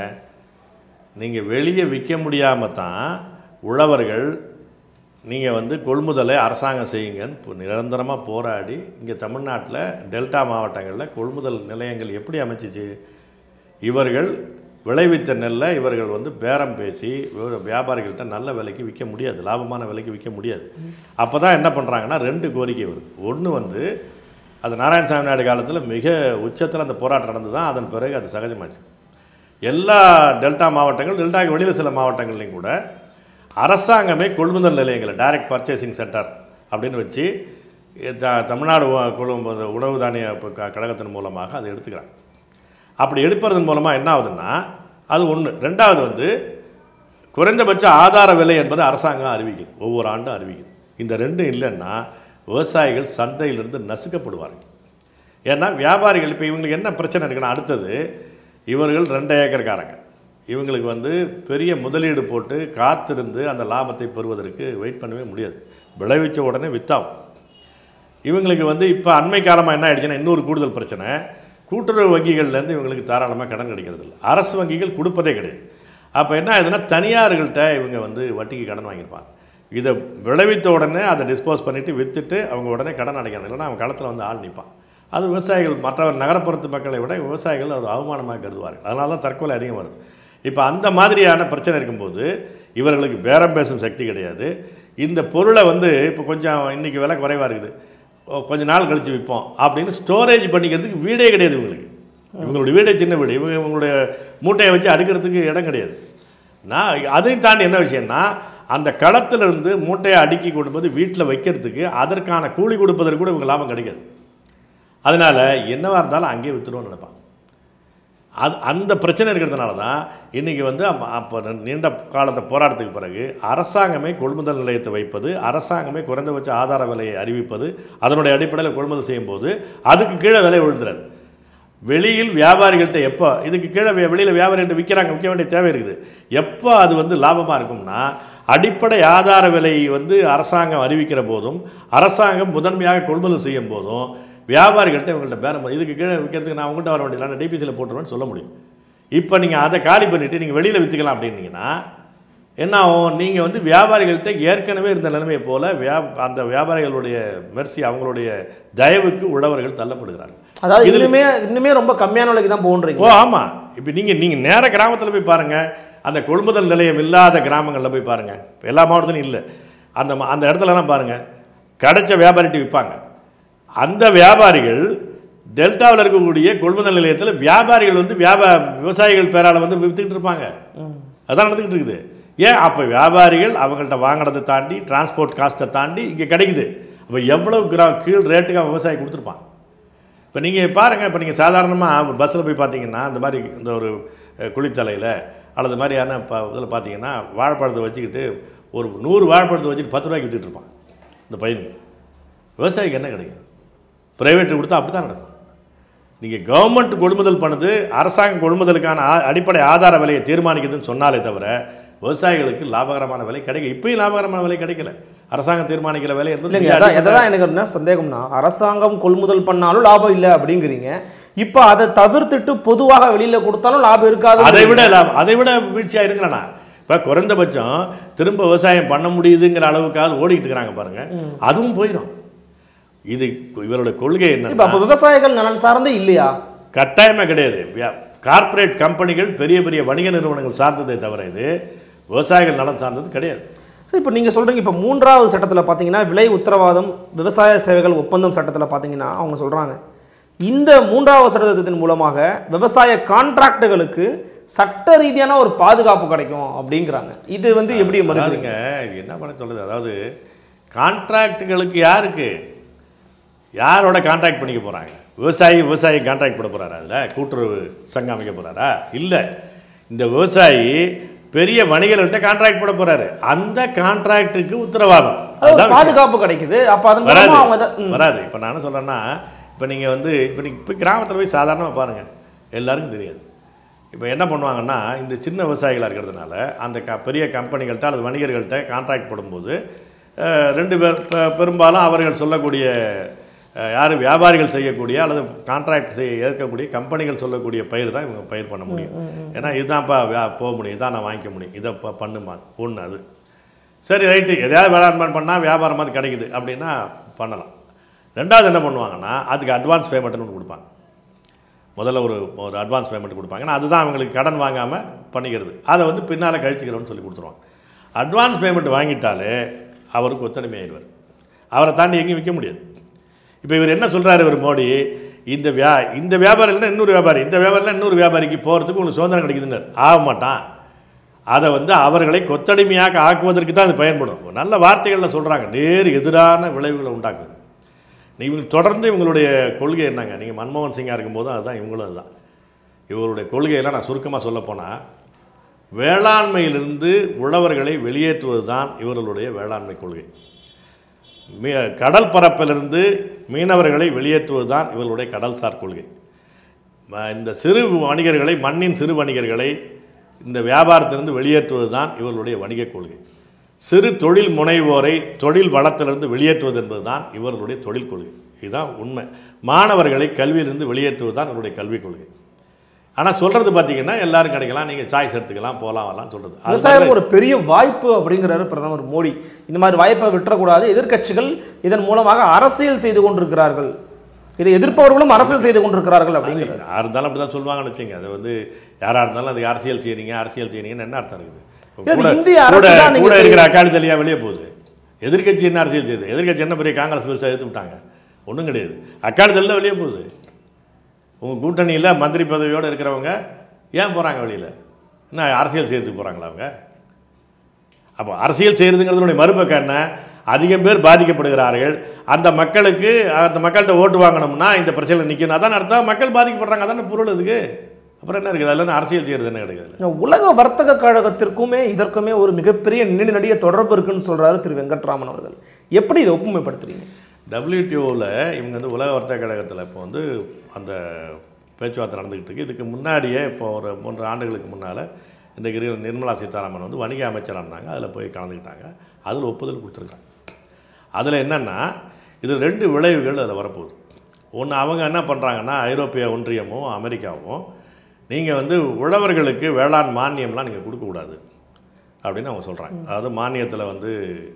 நீங்கள் வெளியே விற்க முடியாமல் தான் உழவர்கள் நீங்கள் வந்து கொள்முதலை அரசாங்கம் செய்யுங்கன்னு இப்போ நிரந்தரமாக போராடி இங்கே தமிழ்நாட்டில் டெல்டா மாவட்டங்களில் கொள்முதல் நிலையங்கள் எப்படி அமைச்சிச்சு இவர்கள் விளைவித்த நெல்லை இவர்கள் வந்து பேரம் பேசி விவ- வியாபாரிகள்கிட்ட நல்ல விலைக்கு விற்க முடியாது லாபமான விலைக்கு விற்க முடியாது அப்போ தான் என்ன பண்ணுறாங்கன்னா ரெண்டு கோரிக்கை வருது ஒன்று வந்து அது நாராயணசாமி நாயுடு காலத்தில் மிக உச்சத்தில் அந்த போராட்டம் நடந்து தான் அதன் பிறகு அது சகஜமாச்சு எல்லா டெல்டா மாவட்டங்கள் டெல்டாக்கு வெளியில் சில மாவட்டங்கள்லையும் கூட அரசாங்கமே கொள்முதல் நிலையங்களை டைரக்ட் பர்ச்சேசிங் சென்டர் அப்படின்னு வச்சு த தமிழ்நாடு உ- குழு உணவு தானிய ப- க- கழகத்தின் மூலமாக அதை எடுத்துக்கிறாங்க அப்படி எடுப்பதன் மூலமாக என்ன ஆகுதுன்னா அது ஒன்று ரெண்டாவது வந்து குறைந்தபட்ச ஆதார விலை என்பது அரசாங்கம் அறிவிக்குது ஒவ்வொரு ஆண்டும் அறிவிக்குது இந்த ரெண்டும் இல்லைன்னா விவசாயிகள் சந்தையிலிருந்து நசுக்கப்படுவார்கள் ஏன்னா வியாபாரிகள் இப்போ இவங்களுக்கு என்ன பிரச்சனை இருக்குன்னா அடுத்தது இவர்கள் ரெண்டு ஏக்கர்காரங்க இவங்களுக்கு வந்து பெரிய முதலீடு போட்டு காத்திருந்து அந்த லாபத்தை பெறுவதற்கு வெயிட் பண்ணவே முடியாது விளைவிச்ச உடனே வித்தாகும் இவங்களுக்கு வந்து இப்போ அண்மை காலமாக என்ன ஆயிடுச்சுன்னா இன்னொரு கூடுதல் பிரச்சனை கூட்டுறவு வங்கிகள்லேருந்து இவங்களுக்கு தாராளமாக கடன் கிடைக்கிறது இல்லை அரசு வங்கிகள் கொடுப்பதே கிடையாது அப்போ என்ன ஆகுதுன்னா தனியார்கள்ட்ட இவங்க வந்து வட்டிக்கு கடன் வாங்கியிருப்பாங்க இதை விளைவித்த உடனே அதை டிஸ்போஸ் பண்ணிவிட்டு விற்றுட்டு அவங்க உடனே கடன் அடைக்கணும் இல்லைன்னா அவன் களத்தில் வந்து ஆள் நிற்பான் அது விவசாயிகள் மற்ற நகரப்புறத்து மக்களை விட விவசாயிகள் ஒரு அவமானமாக கருதுவார்கள் அதனால தான் தற்கொலை அதிகம் வருது இப்போ அந்த மாதிரியான பிரச்சனை இருக்கும்போது இவர்களுக்கு பேரம் பேசும் சக்தி கிடையாது இந்த பொருளை வந்து இப்போ கொஞ்சம் இன்றைக்கி விலை குறைவாக இருக்குது ஓ, கொஞ்ச நாள் கழித்து விற்போம் அப்படின்னு ஸ்டோரேஜ் பண்ணிக்கிறதுக்கு வீடே கிடையாது இவங்களுக்கு இவங்களுடைய வீடே சின்ன வீடு இவங்க இவங்களுடைய மூட்டையை வச்சு அடுக்கிறதுக்கு இடம் கிடையாது நான் அதையும் தாண்டி என்ன விஷயம்னா அந்த களத்திலிருந்து மூட்டையை அடுக்கி கொண்டு வந்து வீட்டில் வைக்கிறதுக்கு அதற்கான கூலி கொடுப்பதற்கு கூட இவங்க லாபம் கிடைக்காது அதனால் என்னவா இருந்தாலும் அங்கேயே விற்றுடுவோம்னு நினைப்பாங்க அது அந்த பிரச்சனை இருக்கிறதுனால தான் இன்றைக்கி வந்து அப்ப- அப்போ நீண்ட காலத்தை போராட்டத்துக்கு பிறகு அரசாங்கமே கொள்முதல் நிலையத்தை வைப்பது அரசாங்கமே குறைந்தபட்ச ஆதார விலையை அறிவிப்பது அதனுடைய அடிப்படையில் கொள்முதல் செய்யும்போது அதுக்கு கீழே விலை விழுந்துறாது வெளியில் வியாபாரிகள்கிட்ட எப்போ இதுக்கு கீழே வெ- வெளியில் வியாபாரிகிட்ட விற்கிறாங்க விற்க வேண்டிய தேவை இருக்குது எப்போ அது வந்து லாபமாக இருக்கும்னா அடிப்படை ஆதார விலை வந்து அரசாங்கம் அறிவிக்கிற போதும் அரசாங்கம் முதன்மையாக கொள்முதல் செய்யும் போதும் வியாபாரிகள்கிட்ட இவங்கள்ட்ட பேரம் இதுக்கு கீழே விற்கிறதுக்கு நான் உங்கள்கிட்ட வர வேண்டியது நான் டிபிசியில் போட்டுருவேன்னு சொல்ல முடியும் இப்போ நீங்கள் அதை காலி பண்ணிவிட்டு நீங்கள் வெளியில் விற்றுக்கலாம் அப்படின்னீங்கன்னா என்ன ஆகும் நீங்கள் வந்து வியாபாரிகள்கிட்ட ஏற்கனவே இருந்த நிலைமையை போல வியா அந்த வியாபாரிகளுடைய மெர்சி அவங்களுடைய தயவுக்கு உழவர்கள் தள்ளப்படுகிறார்கள் அதாவது இன்னுமே இன்னுமே ரொம்ப கம்மியான விலைக்கு தான் போன்றீங்க ஓ ஆமாம் இப்போ நீங்கள் நீங்கள் நேர கிராமத்தில் போய் பாருங்கள் அந்த கொள்முதல் நிலையம் இல்லாத கிராமங்களில் போய் பாருங்கள் இப்போ எல்லா மாவட்டத்திலும் இல்லை அந்த ம- அந்த இடத்துலலாம் பாருங்கள் கிடைச்ச வியாபாரிட்டு விற்பாங்க அந்த வியாபாரிகள் டெல்டாவில் இருக்கக்கூடிய கொள்முதல் நிலையத்தில் வியாபாரிகள் வந்து வியாபா விவசாயிகள் பேரால் வந்து விற்றுக்கிட்டு இருப்பாங்க அதான் நடந்துக்கிட்டு இருக்குது ஏன் அப்போ வியாபாரிகள் அவங்கள்ட்ட வாங்கினதை தாண்டி டிரான்ஸ்போர்ட் காஸ்ட்டை தாண்டி இங்கே கிடைக்குது அப்போ எவ்வளவு கிரா கீழ் ரேட்டுக்கு அவன் விவசாயி கொடுத்துருப்பான் இப்போ நீங்கள் பாருங்கள் இப்போ நீங்கள் சாதாரணமாக ஒரு பஸ்ஸில் போய் பார்த்தீங்கன்னா இந்த மாதிரி இந்த ஒரு அஹ், குளித்தலையில் அல்லது மாதிரியான இப்போ இதில் பார்த்தீங்கன்னா வாழைப்பழத்தை வச்சுக்கிட்டு ஒரு நூறு வாழைப்பழத்தை வச்சுட்டு பத்து ரூபாய்க்கு வித்துட்டு இருப்பான் இந்த பையனுக்கு விவசாயிக்கு என்ன கிடைக்கும் ப்ரைவேட்டு கொடுத்தா அப்படி தான் நடக்கும் நீங்கள் கவர்மெண்ட் கொள்முதல் பண்ணுது அரசாங்கம் கொள்முதலுக்கான ஆ- அடிப்படை ஆதார விலையை தீர்மானிக்குதுன்னு சொன்னாலே தவிர விவசாயிகளுக்கு லாபகரமான விலை கிடைக்கும் இப்பயும் லாபகரமான விலை கிடைக்கல அரசாங்கம் தீர்மானிக்கிற விலை என்பது இல்லைங்க மிக அதான் அடிப்படை- எதான் எனக்கு என்ன சந்தேகம்னா அரசாங்கம் கொள்முதல் பண்ணாலும் லாபம் இல்லை அப்படிங்கிறீங்க இப்போ அதை தவிர்த்துட்டு பொதுவாக வெளியில கொடுத்தாலும் லாபம் இருக்காது அதை விட லாபம் அதை விட வீழ்ச்சியாக இருக்கிறேண்ணா இப்போ குறைந்தபட்சம் திரும்ப விவசாயம் பண்ண முடியுதுங்கிற அளவுக்காவது ஓடிக்கிட்டு இருக்கிறாங்க பாருங்க அதுவும் போயிடும் இது இவருடைய கொள்கை இப்போ என்ன அப்போ விவசாயிகள் நலன் சார்ந்தே இல்லையா கட்டாயமே கிடையாது கார்ப்பரேட் கம்பெனிகள் பெரிய பெரிய வணிக நிறுவனங்கள் சார்ந்ததே தவிர இது விவசாயிகள் நலன் சார்ந்தது கிடையாது ஸோ இப்போ நீங்கள் சொல்கிறீங்க இப்போ மூன்றாவது சட்டத்தில் பார்த்தீங்கன்னா விலை உத்தரவாதம் விவசாய சேவைகள் ஒப்பந்தம் சட்டத்தில் பார்த்தீங்கன்னா அவங்க சொல்கிறாங்க இந்த மூன்றாவது சட்டத்தின் மூலமாக விவசாய கான்ட்ராக்டுகளுக்கு சட்ட ரீதியான ஒரு பாதுகாப்பு கிடைக்கும் அப்படிங்கிறாங்க இது வந்து எப்படி மறுக்கிறீங்க அதாவதுங்க இது என்ன பண்ண சொல்லுது அதாவது கான்ட்ராக்டுகளுக்கு யாருக்கு யாரோட கான்ட்ராக்ட் பண்ணிக்க போகிறாங்க விவசாயி விவசாயி கான்ட்ராக்ட் பண்ண போகிறாரா அதில் கூட்டுறவு சங்கம் அமைக்க போகிறாரா இல்லை இந்த விவசாயி பெரிய வணிகர்கள்ட்ட கான்ட்ராக்ட் போட போகிறாரு அந்த கான்ட்ராக்டுக்கு உத்தரவாதம் அது அதுதான் விஷயம். பாதுகாப்பு கிடைக்குது அப்போ அதன் வராது மூலமா அவங்க இதை- ம். வராது இப்போ நான் என்ன சொல்கிறேன்னா இப்போ நீங்கள் வந்து இப்போ நீங்கள் இப்போ கிராமத்தில் போய் சாதாரணமாக பாருங்கள் எல்லாருக்கும் தெரியாது இப்போ என்ன பண்ணுவாங்கன்னா இந்த சின்ன விவசாயிகளாக இருக்கிறதுனால அந்த க பெரிய கம்பெனிகள்கிட்ட அல்லது வணிகர்கள்ட்ட கான்ட்ராக்ட் போடும்போது அஹ், ரெண்டு பேர் பெ- பெரும்பாலும் அவர்கள் சொல்லக்கூடிய அஹ், யார் வியாபாரிகள் செய்யக்கூடிய அல்லது கான்ட்ராக்ட் செய்ய ஏற்கக்கூடிய கம்பெனிகள் சொல்லக்கூடிய பயிர் தான் இவங்க பயிர் பண்ண முடியும் ஏன்னா இதுதான்ப்பா வியா போக முடியும் இதான் நான் வாங்கிக்க முடியும் இதை ப- பண்ணுமா ஒன்று அது சரி ரைட்டு எதையாவது வேளாண்மை பண்ணால் வியாபாரம் மாதிரி கிடைக்குது அப்படின்னா பண்ணலாம் ரெண்டாவது என்ன பண்ணுவாங்கன்னா அதுக்கு அட்வான்ஸ் பேமெண்ட்னு ஒன்று கொடுப்பாங்க முதல்ல ஒரு ஒரு அட்வான்ஸ் பேமெண்ட் கொடுப்பாங்க ஏன்னா அதுதான் அவங்களுக்கு கடன் வாங்காமல் பண்ணிக்கிறது அதை வந்து பின்னால் கழிச்சிக்கிறோம்னு சொல்லி கொடுத்துருவாங்க அட்வான்ஸ் பேமெண்ட் வாங்கிட்டாலே அவருக்கு ஒத்தடிமை ஆயிடுவார் அவரை தாண்டி எங்கேயும் விற்க முடியாது இப்போ இவர் என்ன சொல்கிறாரு இவர் மோடி இந்த வியா இந்த வியாபாரம் இல்லைன்னா இன்னொரு வியாபாரி இந்த வியாபாரியில் இன்னொரு வியாபாரிக்கு போகிறதுக்கு உங்களுக்கு சுதந்திரம் கிடைக்குதுன்னு ஆக மாட்டான் அதை வந்து அவர்களை கொத்தடிமையாக ஆக்குவதற்கு தான் அது பயன்படும் நல்ல வார்த்தைகளில் சொல்கிறாங்க நேர் எதிரான விளைவுகளை உண்டாக்குது நீங்கள் தொடர்ந்து இவங்களுடைய கொள்கை என்னங்க நீங்கள் மன்மோகன் சிங்காக இருக்கும்போதும் அதுதான் இவங்களும் அதுதான் இவருடைய கொள்கையெல்லாம் நான் சுருக்கமாக சொல்லப்போனால் வேளாண்மையிலிருந்து உழவர்களை வெளியேற்றுவது தான் இவர்களுடைய வேளாண்மை கொள்கை மீ கடல் பரப்பிலிருந்து மீனவர்களை வெளியேற்றுவது தான் இவர்களுடைய கடல்சார் கொள்கை ம- இந்த சிறு வணிகர்களை மண்ணின் சிறு வணிகர்களை இந்த வியாபாரத்திலிருந்து வெளியேற்றுவது தான் இவர்களுடைய வணிகக் கொள்கை சிறு தொழில் முனைவோரை தொழில் வளத்திலிருந்து வெளியேற்றுவது என்பது தான் இவர்களுடைய தொழில் கொள்கை இதுதான் உண்மை மாணவர்களை கல்வியிலிருந்து வெளியேற்றுவது தான் இவருடைய கல்விக் கொள்கை ஆனால் சொல்கிறது பார்த்தீங்கன்னா எல்லாரும் கிடைக்கலாம் நீங்கள் சாய்ஸ் எடுத்துக்கலாம் போகலாம் வரலாம்னு சொல்கிறது அது விவசாயம் ஒரு பெரிய வாய்ப்பு அப்படிங்கிறாரு பிரதமர் மோடி இந்த மாதிரி வாய்ப்பை விட்டுறக்கூடாது எதிர்க்கட்சிகள் இதன் மூலமாக அரசியல் செய்து கொண்டிருக்கிறார்கள் இதை எதிர்ப்பவர்களும் அரசியல் செய்து கொண்டிருக்கிறார்கள் அப்படிங்கிறார் யார் இருந்தாலும் அப்படி தான் சொல்லுவாங்கன்னு வச்சுங்க அது வந்து யாராக இருந்தாலும் அதுக்கு அரசியல் செய்கிறீங்க அரசியல் செய்கிறீங்கன்னு என்ன அர்த்தம் இருக்குது இது கூட இந்திய கூட அரசு தான் நீங்க கூட இருக்கிற அக்காளி தலியாக வெளியே போகுது எதிர்க்கட்சி என்ன அரசியல் செய்யுது எதிர்க்கட்சி என்ன பெரிய காங்கிரஸ் பெருசாக எடுத்து விட்டாங்க ஒன்றும் கிடையாது அக்காளி தலியில் வெளியே போகுது உங்கள் கூட்டணியில் மந்திரி பதவியோடு இருக்கிறவங்க ஏன் போகிறாங்க வெளியில் என்ன அரசியல் செய்யறதுக்கு போகிறாங்களா அவங்க அப்போ அரசியல் செய்கிறதுங்கிறதுனுடைய மறுபக்கம் என்ன அதிகம் பேர் பாதிக்கப்படுகிறார்கள் அந்த மக்களுக்கு அந்த மக்கள்கிட்ட ஓட்டு வாங்கணும்னா இந்த பிரச்சனை நிற்கணும் அதான் அர்த்தம் மக்கள் பாதிக்கப்படுறாங்க அதான பொருள் இதுக்கு அப்புறம் என்ன இருக்குது அதில் அரசியல் செய்கிறது என்ன கிடையாது இந்த உலக வர்த்தக கழகத்திற்குமே இதற்குமே ஒரு மிகப்பெரிய நீண்ட நடிக தொடர்பு இருக்குன்னு சொல்றாரு திரு வெங்கட்ராமன் அவர்கள் எப்படி இதை ஒப்புமைப்படுத்துறீங்க டபிள்யூடிஓவில் இவங்க வந்து உலக வர்த்தக கழகத்தில் இப்போ வந்து அந்த பேச்சுவார்த்தை நடந்துக்கிட்டு இருக்கு இதுக்கு முன்னாடியே இப்போ ஒரு மூன்று ஆண்டுகளுக்கு முன்னால் இந்த கிரி நிர்மலா சீதாராமன் வந்து வணிக அமைச்சராக இருந்தாங்க அதில் போய் கலந்துக்கிட்டாங்க அதில் ஒப்புதல் கொடுத்துருக்காங்க அதில் என்னென்னா இது ரெண்டு விளைவுகள் அதில் வரப்போகுது ஒன்று அவங்க என்ன பண்ணுறாங்கன்னா ஐரோப்பிய ஒன்றியமும் அமெரிக்காவும் நீங்கள் வந்து உழவர்களுக்கு வேளாண் மானியம்லாம் நீங்கள் கொடுக்கக்கூடாது அப்படின்னு அவங்க சொல்கிறாங்க அதாவது மானியத்தில் வந்து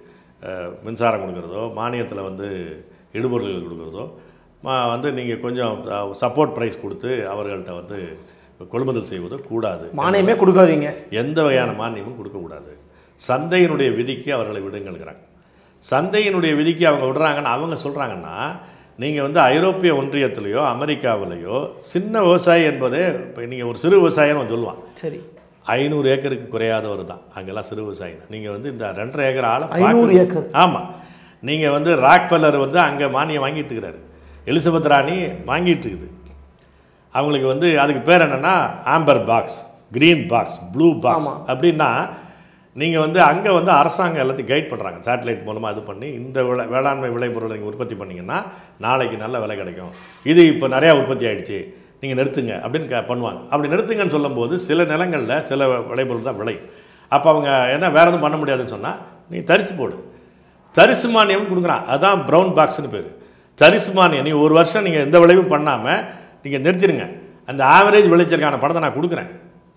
அஹ், மின்சாரம் கொடுக்குறதோ மானியத்தில் வந்து இடுபொருள்கள் கொடுக்குறதோ மா வந்து நீங்கள் கொஞ்சம் சப்போர்ட் ப்ரைஸ் கொடுத்து அவர்கள்ட்ட வந்து கொள்முதல் செய்வதோ கூடாது மானியமே கொடுக்காதீங்க எந்த வகையான மானியமும் கொடுக்கக்கூடாது சந்தையினுடைய விதிக்கு அவர்களை விடுங்கிறாங்க சந்தையினுடைய விதிக்கு அவங்க விடுறாங்கன்னு அவங்க சொல்கிறாங்கன்னா நீங்கள் வந்து ஐரோப்பிய ஒன்றியத்திலேயோ அமெரிக்காவிலேயோ சின்ன விவசாயி என்பதே இப்போ நீங்கள் ஒரு சிறு விவசாயின்னு அவன் சொல்லுவான் சரி ஐநூறு ஏக்கருக்கு குறையாதவர் தான் அங்கெல்லாம் சிறு விவசாயி தான் நீங்கள் வந்து இந்த ரெண்டரை ஏக்கர் ஆளை ஐநூறு ஏக்கர் ஆமாம் நீங்கள் வந்து ராக்ஃபெல்லர் வந்து அங்கே மானியம் வாங்கிட்டு இருக்கிறாரு எலிசபெத் ராணி வாங்கிட்டு இருக்குது அவங்களுக்கு வந்து அதுக்கு பேர் என்னென்னா amber box green box blue box ஆமா. அப்படின்னா நீங்கள் வந்து அங்கே வந்து அரசாங்கம் எல்லாத்தையும் கைட் பண்ணுறாங்க சேட்டலைட் மூலமாக இது பண்ணி இந்த விளை வேளாண்மை விளைபொருளை நீங்கள் உற்பத்தி பண்ணிங்கன்னா நாளைக்கு நல்ல விலை கிடைக்கும் இது இப்போ நிறையா உற்பத்தி ஆயிடுச்சு நீங்கள் நிறுத்துங்க அப்படின்னு க- பண்ணுவாங்க அப்படி நிறுத்துங்கன்னு சொல்லும்போது சில நிலங்களில் சில விளைபொருள் தான் விளையும் அப்போ அவங்க என்ன வேறு எதுவும் பண்ண முடியாதுன்னு சொன்னால் நீ தரிசு போடு தரிசு மானியம்னு கொடுக்குறான் அதான் ப்ரௌன் பாக்ஸ்னு பேர் தரிசு மானியம் நீ ஒரு வருஷம் நீங்கள் எந்த விளைவும் பண்ணாமல் நீங்கள் நிறுத்திடுங்க அந்த ஆவரேஜ் விளைச்சலுக்கான பணத்தை நான் கொடுக்குறேன்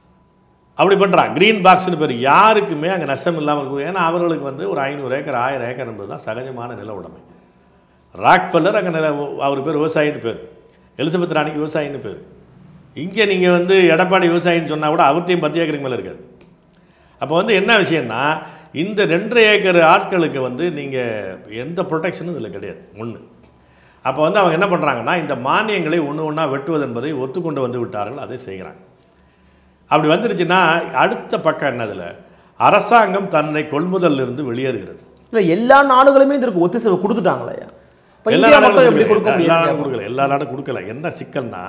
அப்படி பண்ணுறான் க்ரீன் பாக்ஸ்னு பேர் யாருக்குமே அங்கே நஷ்டம் இல்லாமல் இருக்கும் ஏன்னா அவர்களுக்கு வந்து ஒரு ஐநூறு ஏக்கர் ஆயிரம் ஏக்கர் என்பது தான் சகஜமான நில உடைமை ராக்ஃபெல்லர் அங்கே நில அவர் பேர் விவசாயின்னு பேர் எலிசபெத் ராணிக்கு விவசாயின்னு பேர் இங்கே நீங்கள் வந்து எடப்பாடி விவசாயின்னு சொன்னால் கூட அவர்த்தையும் பத்து ஏக்கருக்கு மேலே இருக்காது அப்போ வந்து என்ன விஷயம்னா இந்த ரெண்டரை ஏக்கர் ஆட்களுக்கு வந்து நீங்கள் எந்த ப்ரொடெக்ஷனும் இதில் கிடையாது ஒன்று அப்போ வந்து அவங்க என்ன பண்ணுறாங்கன்னா இந்த மானியங்களை ஒன்று ஒன்றா வெட்டுவது என்பதை ஒத்துக்கொண்டு வந்து விட்டார்கள் அதை செய்கிறாங்க அப்படி வந்துருச்சுன்னா அடுத்த பக்கம் என்னதில் அரசாங்கம் தன்னை கொள்முதல்ல இருந்து வெளியேறுகிறது இல்ல எல்லா நாடுகளுமே இதற்கு ஒத்திசைவு கொடுத்துட்டாங்களா இப்ப எல்லா இந்தியா நாடும் மட்டும் எப்படி கொடுக்க கொடுக்கல. எல்லா நாடும் முடியும் கொடுக்கல எல்லா நாடும் கொடுக்கல என்ன சிக்கல்னா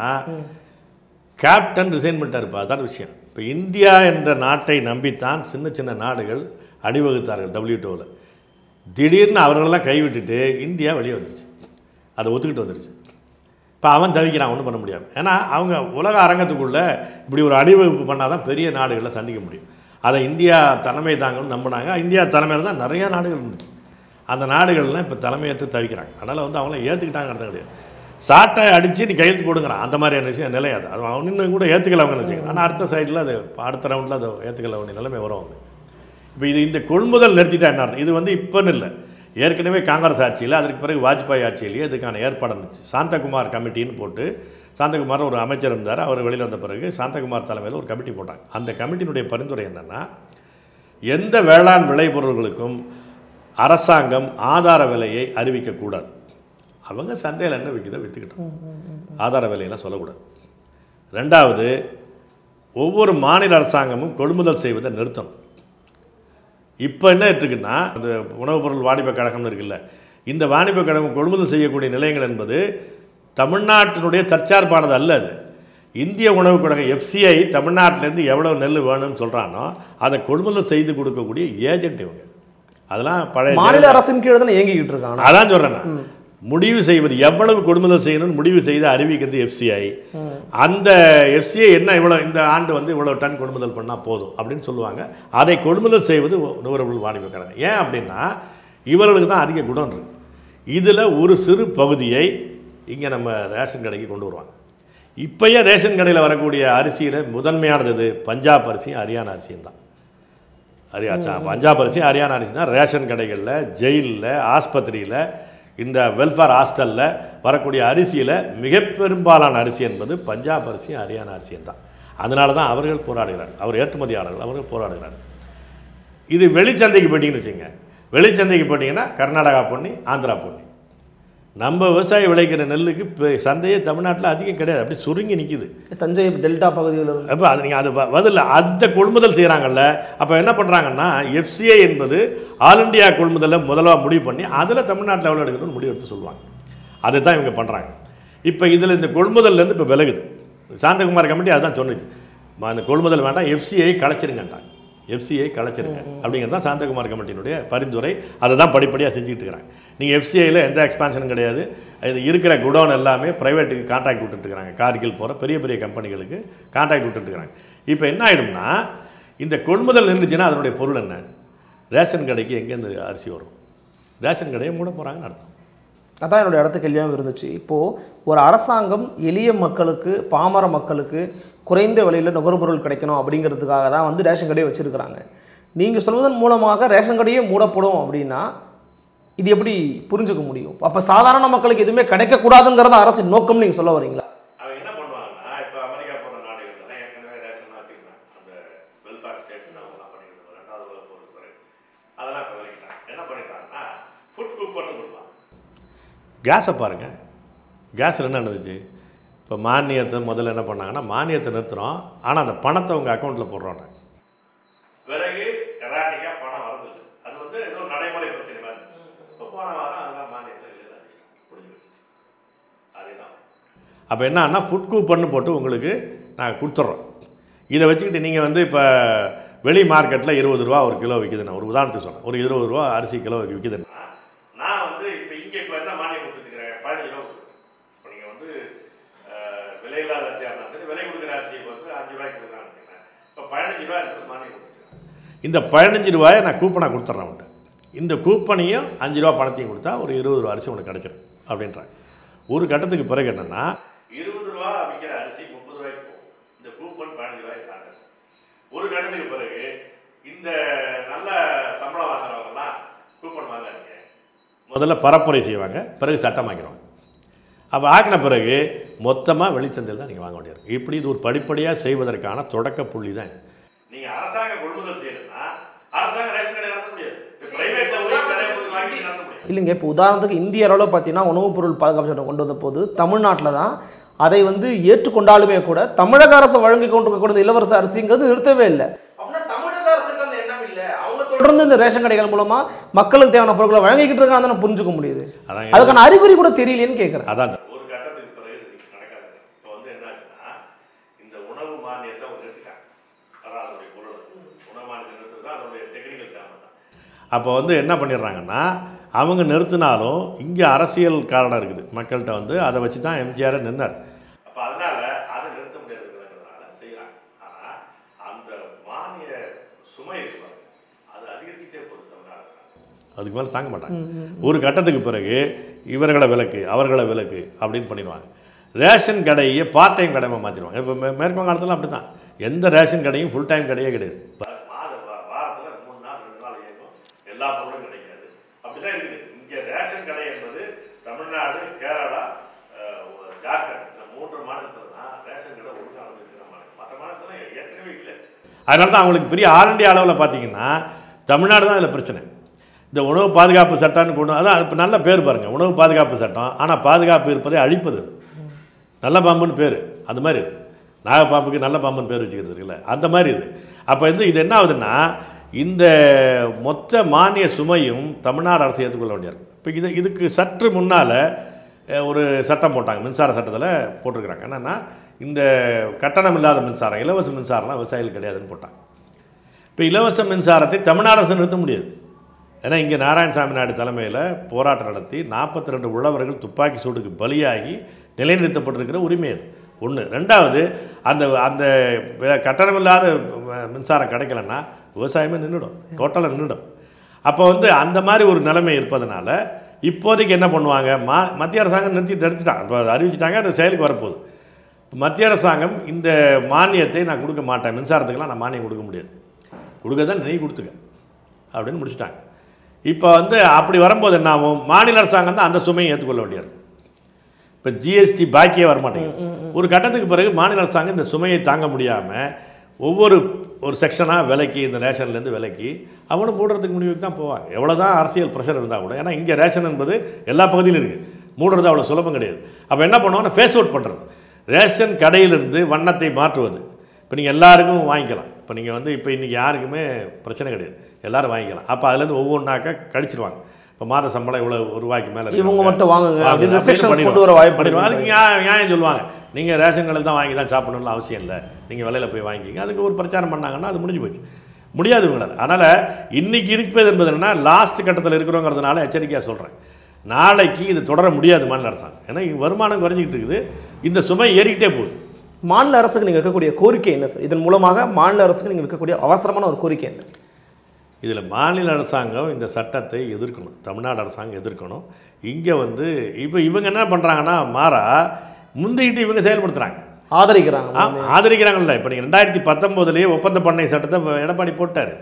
கேப்டன் ரிசைன் பண்ணிட்டாருப்பா அதான் விஷயம் இப்போ இந்தியா என்ற நாட்டை நம்பித்தான் சின்ன சின்ன நாடுகள் அணிவகுத்தார்கள் டபிள்யூடோவில் திடீர்னு அவர்களெல்லாம் கைவிட்டுட்டு இந்தியா வெளியே வந்துருச்சு அதை ஒத்துக்கிட்டு வந்துருச்சு இப்போ அவன் தவிக்கிறான் ஒன்றும் பண்ண முடியாது ஏன்னா அவங்க உலக அரங்கத்துக்குள்ளே இப்படி ஒரு அணிவகுப்பு பண்ணால் தான் பெரிய நாடுகளை சந்திக்க முடியும் அதை இந்தியா தலைமை தாங்கன்னு நம்பினாங்க இந்தியா தலைமையில் தான் நிறையா நாடுகள் இருந்துச்சு அந்த நாடுகள்லாம் இப்போ தலைமையேற்று தவிக்கிறாங்க அதனால் வந்து அவங்கள ஏற்றுக்கிட்டாங்க அர்த்தம் கிடையாது சாட்டை அடித்து நீ கையெழுத்து போடுங்கிறான் அந்த மாதிரியான விஷயம் நிலை அது அது அவன் இன்னும் கூட ஏற்றுக்கல அவங்கன்னு வச்சுக்கோங்க ஆனால் அடுத்த சைடில் அது அடுத்த ரவுண்டில் அது ஏற்றுக்கல வேண்டிய நிலைமை வரும் அவங்க இப்போ இது இந்த கொள்முதல் நிறுத்திட்டா என்ன அர்த்தம் இது வந்து இப்போன்னு இல்லை ஏற்கனவே காங்கிரஸ் ஆட்சியில் அதற்கு பிறகு வாஜ்பாய் ஆட்சியிலேயே இதுக்கான ஏற்பாடு இருந்துச்சு சாந்தகுமார் கமிட்டின்னு போட்டு சாந்தகுமார் ஒரு அமைச்சர் இருந்தார் அவர் வெளியில் வந்த பிறகு சாந்தகுமார் தலைமையில் ஒரு கமிட்டி போட்டாங்க அந்த கமிட்டியினுடைய பரிந்துரை என்னென்னா எந்த வேளாண் விளைபொருள்களுக்கும் அரசாங்கம் ஆதார விலையை அறிவிக்கக்கூடாது அவங்க சந்தையில் என்ன விற்கிதோ விற்றுக்கிட்டோம் ஆதார விலையெல்லாம் சொல்லக்கூடாது ரெண்டாவது ஒவ்வொரு மாநில அரசாங்கமும் கொள்முதல் செய்வதை நிறுத்தணும் இப்போ என்ன இருக்குன்னா அந்த உணவுப் பொருள் வாணிப கழகம்னு இருக்குல்ல இந்த வாணிப கழகம் கொள்முதல் செய்யக்கூடிய நிலையங்கள் என்பது தமிழ்நாட்டினுடைய தற்சார்பானது அல்ல அது இந்திய உணவுக் கழகம் எஃப்சிஐ தமிழ்நாட்டிலேருந்து எவ்வளோ நெல் வேணும்னு சொல்கிறானோ அதை கொள்முதல் செய்து கொடுக்கக்கூடிய ஏஜென்ட் இவங்க அதெல்லாம் பழைய மாநில அரசின் கீழே தானே இயங்கிக்கிட்டு இருக்காங்க அதான் சொல்கிறேன் நான். முடிவு செய்வது எவ்வளவு கொள்முதல் செய்யணும்னு முடிவு செய்து அறிவிக்கிறது எஃப்சிஐ அந்த எஃப்சிஐ என்ன இவ்வளோ இந்த ஆண்டு வந்து இவ்வளோ டன் கொள்முதல் பண்ணால் போதும் அப்படின்னு சொல்லுவாங்க அதை கொள்முதல் செய்வது நுகர்வோர் வாணிப கழகம் ஏன் அப்படின்னா இவர்களுக்கு தான் அதிக குடம் இருக்கு இதில் ஒரு சிறு பகுதியை இங்கே நம்ம ரேஷன் கடைக்கு கொண்டு வருவாங்க இப்போயே ரேஷன் கடையில் வரக்கூடிய அரிசியில் முதன்மையானது எது பஞ்சாப் அரிசியும் ஹரியானா அரிசியும் தான் ஹரியா பஞ்சாப் அரிசி ஹரியானா அரிசி தான் ரேஷன் கடைகளில் ஜெயிலில் ஆஸ்பத்திரியில் இந்த வெல்ஃபேர் ஹாஸ்டலில் வரக்கூடிய அரிசியில் மிக பெரும்பாலான அரிசி என்பது பஞ்சாப் அரிசியும் ஹரியானா அரிசியும் தான் அதனால தான் அவர்கள் போராடுகிறார்கள் அவர் ஏற்றுமதியாளர்கள் அவர்கள் போராடுகிறார்கள் இது வெளிச்சந்தைக்கு போயிட்டீங்கன்னு வச்சுங்க வெளிச்சந்தைக்கு போயிட்டீங்கன்னா கர்நாடகா பொன்னி ஆந்திரா பொன்னி நம்ம விவசாயி விளைக்கிற நெல்லுக்கு இப்போ சந்தையே தமிழ்நாட்டில் அதிகம் கிடையாது அப்படி சுருங்கி நிற்கிது தஞ்சை டெல்டா பகுதியில் இருந்து அப்போ அது நீங்கள் அது வ- பதில் அந்த கொள்முதல் செய்கிறாங்கல்ல அப்போ என்ன பண்ணுறாங்கன்னா எஃப்சிஐ என்பது ஆல் இண்டியா கொள்முதலை முதல்ல முடிவு பண்ணி அதில் தமிழ்நாட்டில் எவ்வளோ எடுக்கணும்னு முடிவு எடுத்து சொல்லுவாங்க அதை தான் இவங்க பண்ணுறாங்க இப்போ இதில் இந்த கொள்முதல்லேருந்து இப்போ விலகுது சாந்தகுமார் கமிட்டி அதுதான் சொன்னுச்சு ம- அந்த கொள்முதல் வேண்டாம் எஃப்சிஐ கலைச்சிருங்கன்றாங்க எஃப்சிஐ கலைச்சிருங்க அப்படிங்கிறது தான் சாந்தகுமார் கமிட்டியினுடைய பரிந்துரை அதை தான் படிப்படியாக செஞ்சுக்கிட்டு இருக்கிறாங்க நீங்கள் எஃப்சிஐயில் எந்த எக்ஸ்பான்ஷனும் கிடையாது இது இருக்கிற குடோன் எல்லாமே ப்ரைவேட்டுக்கு கான்ட்ராக்ட் விட்டுட்டுருக்காங்க கார்கில் போகிற பெரிய பெரிய கம்பெனிகளுக்கு கான்ட்ராக்ட் விட்டுட்டுருக்காங்க இப்போ என்ன ஆகிடும்னா இந்த கொள்முதல் நின்றுச்சுன்னா அதனுடைய பொருள் என்ன ரேஷன் கடைக்கு எங்கேருந்து அரிசி வரும் ரேஷன் கடையை மூட போகிறாங்கன்னு அர்த்தம் அதான் என்னுடைய அடுத்த கேள்வியாகவும் இருந்துச்சு இப்போது ஒரு அரசாங்கம் எளிய மக்களுக்கு பாமர மக்களுக்கு குறைந்த விலையில் நுகர்பொருள் கிடைக்கணும் அப்படிங்கிறதுக்காக தான் வந்து ரேஷன் கடையை வச்சுருக்கிறாங்க நீங்கள் சொல்வதன் மூலமாக ரேஷன் கடையே மூடப்படும் அப்படின்னா இது எப்படி புரிஞ்சுக்க முடியும் அப்போ சாதாரண மக்களுக்கு எதுவுமே கிடைக்கக்கூடாதுங்கிறத அரசின் நோக்கம் நீங்கள் சொல்ல வரீங்களா அவங்க என்ன பண்ணுவாங்கன்னா இப்போ அமெரிக்கா போன்ற நாடுகள்லாம் ஏற்கனவே ரேஷன்லாம் வச்சுக்கிறாங்க அந்த வெல்ஃபேர் ஸ்டேட்னு அவங்கலாம் பண்ணிக்கிட்டு ரெண்டாவது உலக போருக்கு பிறகு அதெல்லாம் இப்போ வரைக்கிறாங்க என்ன பண்ணிட்டாங்கன்னா ஃபுட் குக் பண்ணி கொடுப்பாங்க கேஸை பாருங்கள் கேஸில் என்ன நடந்துச்சு இப்போ மானியத்தை முதல்ல என்ன பண்ணாங்கன்னா மானியத்தை நிறுத்துறோம் ஆனால் அந்த பணத்தை உங்கள் அக்கௌண்ட்டில் போடுறோம் பிறகு எராட்டிக்காக பணம் வரதில்லை அது வந்து ஏதோ நடைமுறை பிரச்சனை மாதிரி இப்போ போன வாரம் அதெல்லாம் மானியத்தில் இல்லை முடிஞ்சு போச்சு. அதேதான் அப்போ என்னன்னா ஃபுட் கூப்பன் போட்டு உங்களுக்கு நாங்கள் கொடுத்துட்றோம் இதை வச்சுக்கிட்டு நீங்கள் வந்து இப்போ வெளி மார்க்கெட்டில் இருபது ரூபா ஒரு கிலோ விற்கிதுண்ணா ஒரு உதாரணத்துக்கு சொன்னேன் ஒரு இருபது ரூபா அரிசி கிலோ விற்கிதுன்னா நான் வந்து இப்போ இங்கே இப்போ என்ன மானியம் கொடுத்துருக்கிறேன் பதினஞ்சு ரூபா கொடுக்குறேன் இப்போ நீங்கள் வந்து அஹ், விலையில்லாத அரிசியாக இருந்தாலும் சரி விலை கொடுக்குற அரிசியை வந்து அஞ்சு ரூபாய்க்கு கொடுக்குறான்னு இப்போ பதினஞ்சு ரூபாய் என்பது மானியம் கொடுத்துருக்கேன் இந்த பதினஞ்சு ரூபாயை நான் கூப்பனாக கொடுத்துட்றேன் உன்ட்டு இந்த கூப்பனையும் அஞ்சு ரூபா பணத்தையும் கொடுத்தா ஒரு இருபது ரூபா அரிசி உனக்கு கிடைச்சிடும் அப்படின்றாங்க ஒரு கட்டத்துக்கு பிறகு என்னன்னா இருபது ரூபா விற்கிற அரிசி முப்பது ரூபாய்க்கு போகும் இந்த கூப்பன் பதினஞ்சு ரூபாய்க்கு தாண்டது ஒரு கட்டத்துக்கு பிறகு இந்த நல்ல சம்பளம் வாங்குறவங்கலாம் கூப்பன் வாங்காதீங்க முதல்ல பரப்புரை செய்வாங்க பிறகு சட்டமாக்கிடுவாங்க அப்போ ஆக்கின பிறகு மொத்தமாக வெளிச்சந்தையில் தான் நீங்கள் வாங்க வேண்டியிருக்கும் இப்படி இது ஒரு படிப்படியாக செய்வதற்கான தொடக்க புள்ளி தான் நீங்கள் அரசாங்க கொள்முதல் செய்யணும்னா அரசாங்க ரேஷன் கடை நடத்த முடியாது பிரைவேட்டில் போய் கடை போய் வாங்கி நடத்த முடியாது இல்லைங்க இப்போ உதாரணத்துக்கு இந்திய அளவில் பார்த்தீங்கன்னா உணவுப் பொருள் பாதுகாப்பு சட்டம் கொண்டு வந்த போது தமிழ்நாட்டில் தான் அதை வந்து ஏற்றுக்கொண்டாலுமே கூட தமிழக அரசு வழங்கி கொண்டிருக்கக்கூடிய இந்த இலவச அரிசிங்கிறது நிறுத்தவே இல்லை அப்படின்னா தமிழக அரசுக்கு அந்த எண்ணம் இல்லை அவங்க தொடர்ந்து இந்த ரேஷன் கடைகள் மூலமா மக்களுக்கு தேவையான பொருட்களை வழங்கிக்கிட்டு இருக்காங்க தான் புரிஞ்சுக்க முடியுது அதாங்க அதுக்கான அறிகுறி கூட தெரியலையேன்னு கேட்குறேன் அதான் ஒரு கட்டத்துக்கு பிறகு இது நடக்காது இப்போ வந்து என்னாச்சுன்னா இந்த உணவு மானியத்தை அவங்க நிறுத்திட்டாங்க அதான் அதனுடைய பொருள் உணவு மானியத்தை நிறுத்துறது அதனுடைய டெக்னிக்கல் டேம் தான் அப்போ வந்து என்ன பண்ணிடுறாங்கன்னா அவங்க நிறுத்தினாலும் இங்கே அரசியல் காரணம் இருக்குது மக்கள்கிட்ட வந்து அதை வச்சு தான் எம்ஜிஆர் நின்னார் அப்போ அதனால அதை நிறுத்த முடியாதுங்கிறதுனால செய்கிறாங்க ஆனால் அந்த மானிய சுமை இருக்கு பாருங்க, அது அதிகரிச்சுட்டே போகுது தமிழ்நாடு அரசாங்கம் அதுக்கு மேலே தாங்க மாட்டாங்க ஒரு கட்டத்துக்கு பிறகு இவர்களை விலக்கு அவர்களை விலக்கு அப்படின்னு பண்ணிடுவாங்க ரேஷன் கடையை பார்ட் டைம் கடையை மாற்றிடுவாங்க இப்போ மே மேற்கு வங்காளத்தில் அப்படி தான் எந்த ரேஷன் கடையும் ஃபுல் டைம் கடையே கிடையாது மாத வாரத்தில் மூணு நாள் ரெண்டு நாள் இயங்கும் எல்லா பொருளும் கிடைக்காது அப்படி தான் இருக்குது இங்கே ரேஷன் கடை என்பது தமிழ்நாடு கேரளா அஹ், ஜார்க்கண்ட் இந்த மூன்று மாநிலத்தில் தான் ரேஷன் கடை ஒழுங்காக நடந்துருக்கிற மாநிலம் மற்ற மாநிலத்தில் ஏற்கனவே இல்லை அதனால தான் அவங்களுக்கு பெரிய ஆல் இண்டியா அளவில் பார்த்தீங்கன்னா தமிழ்நாடு தான் இதில் பிரச்சனை இந்த உணவு பாதுகாப்பு சட்டம்னு கொண்டு அதான் இப்போ நல்ல பேர் பாருங்கள் உணவு பாதுகாப்பு சட்டம் ஆனால் பாதுகாப்பு இருப்பதை அழிப்பது அது. நல்ல பாம்புன்னு பேர் அந்த மாதிரி இது நாகப்பாம்புக்கு நல்ல பாம்புன்னு பேர் வச்சுக்கிறது இருக்குல்ல அந்த மாதிரி இது அப்போ வந்து இது என்ன ஆகுதுன்னா இந்த மொத்த மானிய சுமையும் தமிழ்நாடு அரசு ஏற்றுக்கொள்ள வேண்டியிருக்கும் இப்போ இது இதுக்கு சற்று முன்னால் ஒரு சட்டம் போட்டாங்க மின்சார சட்டத்தில் போட்டிருக்கிறாங்க என்னென்னா இந்த கட்டணம் இல்லாத மின்சாரம் இலவச மின்சாரம்லாம் விவசாயிகள் கிடையாதுன்னு போட்டாங்க இப்போ இலவச மின்சாரத்தை தமிழ்நாடு அரசு நிறுத்த முடியாது ஏன்னா இங்கே நாராயணசாமி நாயுடு தலைமையில் போராட்டம் நடத்தி நாற்பத்தி ரெண்டு உழவர்கள் துப்பாக்கி சூடுக்கு பலியாகி நிலைநிறுத்தப்பட்டிருக்கிற உரிமை அது ஒன்று ரெண்டாவது அந்த அந்த வே- கட்டணமில்லாத ம- மின்சாரம் கிடைக்கலன்னா விவசாயமே நின்றுடும் டோட்டலாக நின்றுடும் அப்போ வந்து அந்த மாதிரி ஒரு நிலைமை இருப்பதனால இப்போதைக்கு என்ன பண்ணுவாங்க மா மத்திய அரசாங்கம் நிறுத்தி நிறுத்திட்டாங்க இப்போ அறிவிச்சிட்டாங்க அது செயலுக்கு வரப்போகுது மத்திய அரசாங்கம் இந்த மானியத்தை நான் கொடுக்க மாட்டேன் மின்சாரத்துக்கெல்லாம் நான் மானியம் கொடுக்க முடியாது கொடுக்க தான் நீ கொடுத்துக்க அப்படின்னு முடிச்சிட்டாங்க இப்போ வந்து அப்படி வரும்போது என்ன ஆகும் மாநில அரசாங்கம் தான் அந்த சுமையை ஏற்றுக்கொள்ள வேண்டியது இப்போ ஜிஎஸ்டி பாக்கியே வரமாட்டேங்குது ஒரு கட்டத்துக்கு பிறகு மாநில அரசாங்கம் இந்த சுமையை தாங்க முடியாமல் ஒவ்வொரு ஒரு செக்ஷனாக விலைக்கு இந்த ரேஷன்லேருந்து விலைக்கு அவனும் மூடுறதுக்கு முடிவுக்கு தான் போவாங்க எவ்வளோ தான் அரசியல் ப்ரெஷர் இருந்தால் கூட ஏன்னா இங்கே ரேஷன் என்பது எல்லா பகுதியிலும் இருக்குது மூடுறது அவ்வளோ சுலபம் கிடையாது அப்போ என்ன பண்ணுவோம்னா ஃபேஸ் அவுட் பண்ணுறது ரேஷன் கடையிலிருந்து வண்ணத்தை மாற்றுவது இப்போ நீங்கள் எல்லாருக்கும் வாங்கிக்கலாம் இப்போ நீங்கள் வந்து இப்போ இன்றைக்கி யாருக்குமே பிரச்சனை கிடையாது எல்லாரும் வாங்கிக்கலாம் அப்போ அதுலேருந்து ஒவ்வொன்றாக்க கழிச்சிருவாங்க இப்போ மாத சம்பளம் இவ்வளோ ஒரு ரூபாய்க்கு மேலே இவங்க மட்டும் வாங்குங்க அப்படின்னு restrictions கொண்டு வர வாய்ப்பு பண்ணிடுவாங்க அதுக்கு நியாயம் நியாயம் சொல்லுவாங்க நீங்கள் ரேஷன் கடையில் தான் வாங்கி தான் சாப்பிடணும்னு அவசியம் இல்லை நீங்கள் வெளியில் போய் வாங்கிக்கிங்க அதுக்கு ஒரு பிரச்சாரம் பண்ணாங்கன்னா அது முடிஞ்சு போச்சு முடியாது இவங்களால் அதனால் இன்னைக்கு இருப்பது என்பது என்னன்னா லாஸ்ட் கட்டத்தில் இருக்கிறோங்கிறதுனால எச்சரிக்கையாக சொல்கிறேன் நாளைக்கு இது தொடர முடியாது மாநில அரசாங்கம் ஏன்னா இங்க வருமானம் குறைஞ்சிக்கிட்டு இருக்குது இந்த சுமை ஏறிக்கிட்டே போகுது மாநில அரசுக்கு நீங்க வைக்கக்கூடிய கோரிக்கை என்ன சார் இதன் மூலமாக மாநில அரசுக்கு நீங்க வைக்கக்கூடிய அவசரமான ஒரு கோரிக்கை என்ன இதில் மாநில அரசாங்கம் இந்த சட்டத்தை எதிர்க்கணும் தமிழ்நாடு அரசாங்கம் எதிர்க்கணும் இங்கே வந்து இப்போ இவங்க என்ன பண்ணுறாங்கன்னா மாறா முந்திக்கிட்டு இவங்க செயல்படுத்துகிறாங்க ஆதரிக்கிறாங்க ஆ, ஆதரிக்கிறாங்கல்ல இப்போ நீங்கள் ரெண்டாயிரத்தி பத்தொம்போதுலேயே ஒப்பந்த பண்ணை சட்டத்தை இப்ப எடப்பாடி போட்டார்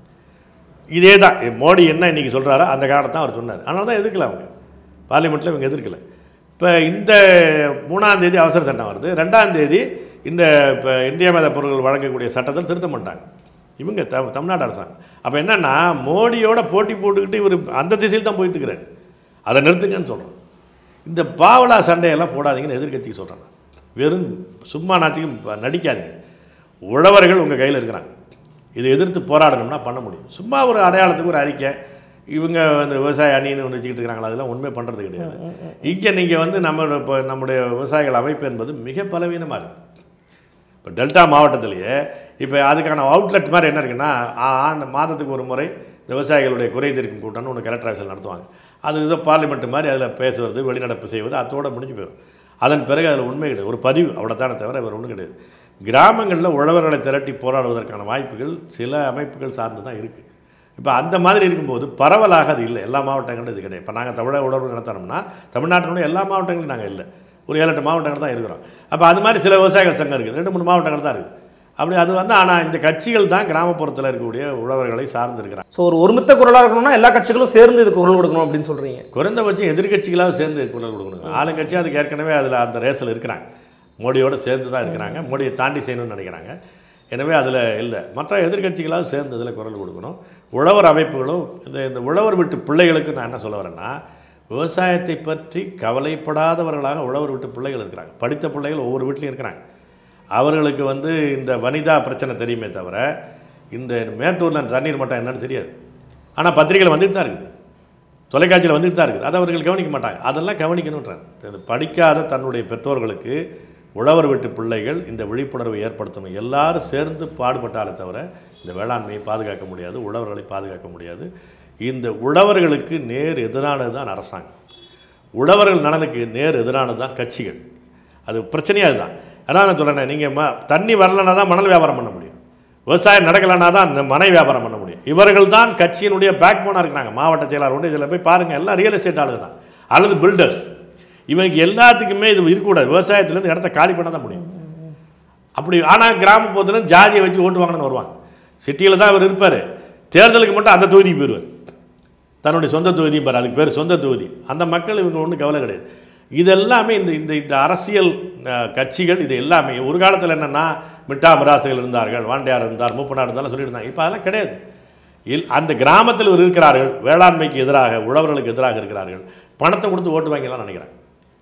இதே தான் மோடி என்ன இன்னைக்கு சொல்கிறாரோ அந்த காரணத்தை அவர் சொன்னார் அதனால தான் எதிர்க்கல அவங்க பார்லிமெண்ட்டில் இவங்க எதிர்க்கல இப்போ இந்த மூணாம் தேதி அவசர சட்டம் வருது ரெண்டாம் தேதி இந்த இப்போ இந்திய மத பொருட்கள் வழங்கக்கூடிய சட்டத்தில் திருத்தம் பண்ணிட்டாங்க இவங்க த தமிழ்நாடு அரசாங்கம் அப்போ என்னென்னா மோடியோட போட்டி போட்டுக்கிட்டு இவர் அந்த திசையில் தான் போயிட்டு இருக்கிறாரு அதை நிறுத்துங்கன்னு சொல்கிறோம் இந்த பாவலா சண்டையெல்லாம் போடாதீங்கன்னு எதிர்க்கட்சிக்கு சொல்கிறேன் நான். வெறும் சும்மா நாச்சுக்கும் ப- நடிக்காதீங்க உழவர்கள் உங்கள் கையில் இருக்கிறாங்க இதை எதிர்த்து போராடணும்னா பண்ண முடியும் சும்மா ஒரு அடையாளத்துக்கு ஒரு அறிக்கை இவங்க வந்து விவசாய அணின்னு ஒன்று வச்சுக்கிட்டு இருக்கிறாங்களா அதெல்லாம் உண்மை பண்ணுறது கிடையாது இங்கே நீங்கள் வந்து நம்மளோட இப்போ நம்முடைய விவசாயிகள் அமைப்பு என்பது மிக பலவீனமாக இருக்குது இப்போ டெல்டா மாவட்டத்திலேயே இப்போ அதுக்கான அவுட்லெட் மாதிரி என்ன இருக்குன்னா ஆ- ஆண்டு மாதத்துக்கு ஒரு முறை இந்த விவசாயிகளுடைய குறை தீர்க்கும் கூட்டம்னு ஒன்று கலெக்டர் ஆஃபீஸில் நடத்துவாங்க அது ஏதோ பார்லிமெண்ட் மாதிரி அதில் பேசுவது வெளிநடப்பு செய்வது அதோட முடிஞ்சு போயிடும் அதன் பிறகு அதில் உண்மை கிடையாது ஒரு பதிவு அவ்வளோதானே தவிர வேறு ஒன்றும் கிடையாது கிராமங்களில் உழவர்களை திரட்டி போராடுவதற்கான வாய்ப்புகள் சில அமைப்புகள் சார்ந்து தான் இருக்குது இப்போ அந்த மாதிரி இருக்கும்போது பரவலாக அது இல்லை எல்லா மாவட்டங்களும் இது கிடையாது இப்போ நாங்கள் தமிழக உழவு நடத்தினோம்னா தமிழ்நாட்டினுடைய எல்லா மாவட்டங்களும் நாங்கள் இல்லை ஒரு ஏழு எட்டு மாவட்டங்கள் தான் இருக்கிறோம் அப்போ அது மாதிரி சில விவசாயிகள் சங்கம் இருக்குது ரெண்டு மூணு மாவட்டங்கள் தான் இருக்குது அப்படி அது வந்து ஆனால் இந்த கட்சிகள் தான் கிராமப்புறத்தில் இருக்கக்கூடிய உழவர்களை சார்ந்து இருக்கிறாங்க ஸோ ஒரு ஒருமித்த குரலாக இருக்கணும்னா எல்லா கட்சிகளும் சேர்ந்து இதுக்கு குரல் கொடுக்கணும் அப்படின்னு சொல்றீங்க குறைந்தபட்சம் எதிர்க்கட்சிகளாக சேர்ந்து குரல் கொடுக்கணும் ஆளுங்கட்சி அதுக்கு ஏற்கனவே அதில் அந்த ரேஸில் இருக்கிறாங்க மோடியோட சேர்ந்து தான் இருக்கிறாங்க மோடியை தாண்டி செய்யணும்னு நினைக்கிறாங்க எனவே அதில் இல்லை மற்ற எதிர்க்கட்சிகளாக சேர்ந்து இதில் குரல் கொடுக்கணும் உழவர் அமைப்புகளும் இந்த இந்த உழவர் வீட்டு பிள்ளைகளுக்கு நான் என்ன சொல்ல வரேன்னா விவசாயத்தை பற்றி கவலைப்படாதவர்களாக உழவர் வீட்டு பிள்ளைகள் இருக்கிறாங்க படித்த பிள்ளைகள் ஒவ்வொரு வீட்லையும் இருக்கிறாங்க அவர்களுக்கு வந்து இந்த வனிதா பிரச்சனை தெரியுமே தவிர இந்த மேட்டூரில் தண்ணீர் மட்டம் என்னன்னு தெரியாது ஆனால் பத்திரிகையில் வந்துட்டு தான் இருக்குது தொலைக்காட்சியில் வந்துட்டு தான் இருக்குது அதை அவர்கள் கவனிக்க மாட்டாங்க அதெல்லாம் கவனிக்கணுன்றாங்க இது படிக்காத தன்னுடைய பெற்றோர்களுக்கு உழவர் வீட்டு பிள்ளைகள் இந்த விழிப்புணர்வை ஏற்படுத்தணும் எல்லாரும் சேர்ந்து பாடுபட்டாலே தவிர இந்த வேளாண்மையை பாதுகாக்க முடியாது உழவர்களை பாதுகாக்க முடியாது இந்த உழவர்களுக்கு நேர் எதிரானது தான் அரசாங்கம் உழவர்கள் நலனுக்கு நேர் எதிரானது தான் கட்சிகள் அது பிரச்சனையாக அதுதான் அதான் நான் சொல்கிறேன் நீங்கள் ம தண்ணி வரலன்னா தான் மணல் வியாபாரம் பண்ண முடியும் விவசாயம் நடக்கலைன்னா தான் அந்த மனை வியாபாரம் பண்ண முடியும் இவர்கள் தான் கட்சியினுடைய பேக் போனாக இருக்கிறாங்க மாவட்ட செயலாளர் உண்டு இதில் போய் பாருங்கள் எல்லாம் ரியல் எஸ்டேட் ஆளுங்க தான் அல்லது பில்டர்ஸ் இவங்க எல்லாத்துக்குமே இது இருக்கக்கூடாது விவசாயத்துலேருந்து இடத்த காலி பண்ண தான் முடியும் அப்படி ஆனால் கிராமப்புறத்தில் ஜாதியை வச்சு ஓட்டு வாங்கணும்னு வருவாங்க சிட்டியில் தான் இவர் இருப்பார் தேர்தலுக்கு மட்டும் அந்த தொகுதிக்கு போயிடுவார் தன்னுடைய சொந்த தொகுதியும் பாரு அதுக்கு பேர் சொந்த தொகுதி அந்த மக்கள் இவங்க ஒன்றும் கவலை கிடையாது இதெல்லாமே இந்த இந்த இந்த அரசியல் அஹ், கட்சிகள் இது எல்லாமே ஒரு காலத்தில் என்னென்னா மிட்டா மிராசுகள் இருந்தார்கள் வாண்டியார் இருந்தார் மூப்பனார் இருந்தாலும் சொல்லியிருந்தாங்க இப்போ அதெல்லாம் கிடையாது இல் அந்த கிராமத்தில் இவர் இருக்கிறார்கள் வேளாண்மைக்கு எதிராக உழவர்களுக்கு எதிராக இருக்கிறார்கள் பணத்தை கொடுத்து ஓட்டு வாங்கிலாம் நினைக்கிறாங்க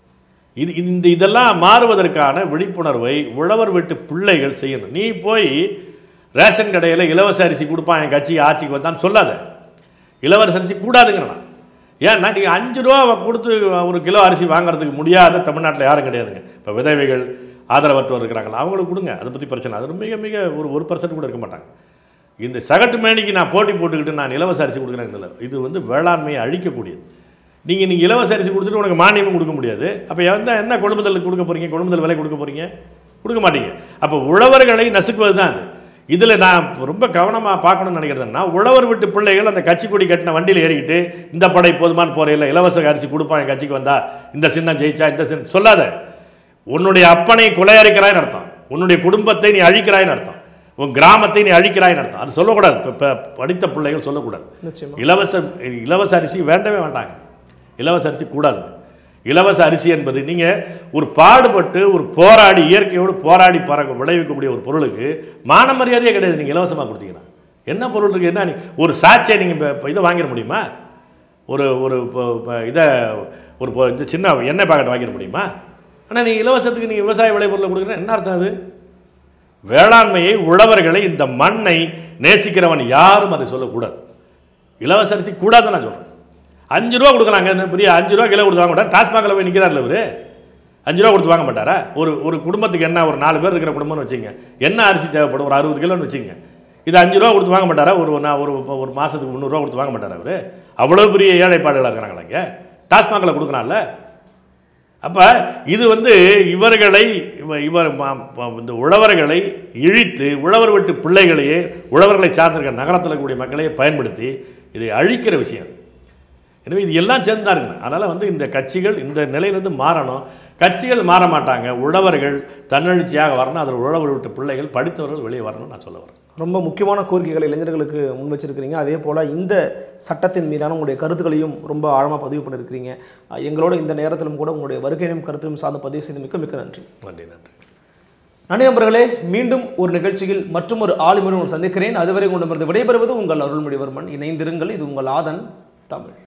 இது இந்த இதெல்லாம் மாறுவதற்கான விழிப்புணர்வை உழவர் வீட்டு பிள்ளைகள் செய்யணும் நீ போய் ரேஷன் கடையில் இலவச அரிசி கொடுப்பான் என் கட்சி ஆட்சிக்கு வந்தான்னு சொல்லாத இலவச அரிசி கூடாதுங்கிறேன் ஏன்னா நீங்கள் அஞ்சு ரூபா கொடுத்து ஒரு கிலோ அரிசி வாங்குறதுக்கு முடியாத தமிழ்நாட்டில் யாரும் கிடையாதுங்க இப்போ விதவைகள் ஆதரவற்றோர் இருக்கிறாங்களா அவங்களுக்கு கொடுங்க அதை பற்றி பிரச்சனை அது மிக மிக ஒரு ஒரு பர்சன்ட் கூட இருக்க மாட்டாங்க இந்த சகட்டு மேனிக்கு நான் போட்டி போட்டுக்கிட்டு நான் இலவச அரிசி கொடுக்குறேன் இல்லை இது வந்து வேளாண்மையை அழிக்கக்கூடியது நீங்கள் நீங்கள் இலவச அரிசி கொடுத்துட்டு உனக்கு மானியமும் கொடுக்க முடியாது அப்போ எந்த என்ன கொள்முதல் கொடுக்க போகிறீங்க கொள்முதல் விலை கொடுக்க போகிறீங்க கொடுக்க மாட்டீங்க அப்போ உழவர்களை நசுக்குவது தான் அது இதில் நான் ரொம்ப கவனமாக பார்க்கணும்னு நினைக்கிறதுன்னா உழவர் வீட்டு பிள்ளைகள் அந்த கட்சி கொடி கட்டின வண்டியில் ஏறிக்கிட்டு இந்த படை போதுமான்னு போறையில் இலவச அரிசி கொடுப்பான் என் கட்சிக்கு வந்தா இந்த சின்னம் ஜெயிச்சா இந்த சின்னம் சொல்லாத உன்னுடைய அப்பனை கொலையடிக்கிறாய்னு அர்த்தம் உன்னுடைய குடும்பத்தை நீ அழிக்கிறாய்னு அர்த்தம் உன் கிராமத்தை நீ அழிக்கிறாய்னு அர்த்தம் அது சொல்லக்கூடாது இப்போ இப்போ படித்த பிள்ளைகள் சொல்லக்கூடாது நிச்சயமா இலவச இலவச அரிசி வேண்டவே வேண்டாங்க இலவச அரிசி கூடாதுங்க இலவச அரிசி என்பது நீங்கள் ஒரு பாடுபட்டு ஒரு போராடி இயற்கையோடு போராடி பறக்க விளைவிக்கக்கூடிய ஒரு பொருளுக்கு மான மரியாதையே கிடையாது நீங்கள் இலவசமாக கொடுத்தீங்கன்னா என்ன பொருள் இருக்குது என்ன நீ ஒரு சாட்சியை நீங்கள் இப்போ இதை வாங்கிட முடியுமா ஒரு ஒரு இப்போ இப்போ இதை ஒரு பொ- இந்த சின்ன எண்ணெய் பாக்கெட் வாங்கிட முடியுமா ஆனால் நீங்கள் இலவசத்துக்கு நீங்கள் விவசாய விளைபொருளை கொடுக்குறேன் என்ன அர்த்தம் அது வேளாண்மையை உழவர்களை இந்த மண்ணை நேசிக்கிறவன் யாரும் அதை சொல்லக்கூடாது இலவச அரிசி கூடாதுன்னு நான் சொல்கிறேன் அஞ்சு ரூபா கொடுக்கலாங்க இந்த பெரிய அஞ்சு ரூபா கிலோ கொடுத்து வாங்க மாட்டார் டாஸ்மாகில் போய் நிற்கிறார்ல இவர் அஞ்சு ரூபா கொடுத்து வாங்க மாட்டாரா ஒரு ஒரு குடும்பத்துக்கு என்ன ஒரு நாலு பேர் இருக்கிற குடும்பம்னு வச்சுங்க என்ன அரிசி தேவைப்படும் ஒரு அறுபது கிலோன்னு வச்சுங்க இது அஞ்சு ரூபா கொடுத்து வாங்க மாட்டாரா ஒரு நான் ஒரு ஒரு மாதத்துக்கு முந்நூறுரூவா கொடுத்து வாங்க மாட்டாரா அவர் அவ்வளோ பெரிய ஏழைப்பாடுகளாக இருக்கிறாங்களா இங்கே டாஸ்மாகில் கொடுக்குறான்ல அப்போ இது வந்து இவர்களை இவ- இவர் ம- ம- இந்த உழவர்களை இழித்து உழவர் வீட்டு பிள்ளைகளையே உழவர்களை சார்ந்திருக்க நகரத்தில் இருக்கக்கூடிய மக்களையே பயன்படுத்தி இதை அழிக்கிற விஷயம் எனவே இது எல்லாம் சேர்ந்து தான் இருக்கணும் அதனால் வந்து இந்த கட்சிகள் இந்த நிலையிலேருந்து மாறணும் கட்சிகள் மாற மாட்டாங்க உழவர்கள் தன்னெழுச்சியாக வரணும் அதில் உழவர் வீட்டு பிள்ளைகள் படித்தவர்கள் வெளியே வரணும்னு நான் சொல்ல வரேன் ரொம்ப முக்கியமான கோரிக்கைகளை இளைஞர்களுக்கு முன் வச்சிருக்கிறீங்க அதே போல் இந்த சட்டத்தின் மீதான உங்களுடைய கருத்துக்களையும் ரொம்ப ஆழமாக பதிவு பண்ணியிருக்கிறீங்க அஹ் எங்களோட இந்த நேரத்திலும் கூட உங்களுடைய வருகையிலும் கருத்தையும் சார்ந்து பதிவு செய்து மிக்க மிக்க நன்றி நன்றி நன்றி நன்றி நண்பர்களே மீண்டும் ஒரு நிகழ்ச்சியில் மற்றும் ஒரு ஆளுமையுடன் உங்களை சந்திக்கிறேன் அதுவரை கொண்டு விடைபெறுவது உங்கள் அருள்மொழிவர்மன் இணைந்திருங்கள் இது உங்கள் ஆதன் தமிழ்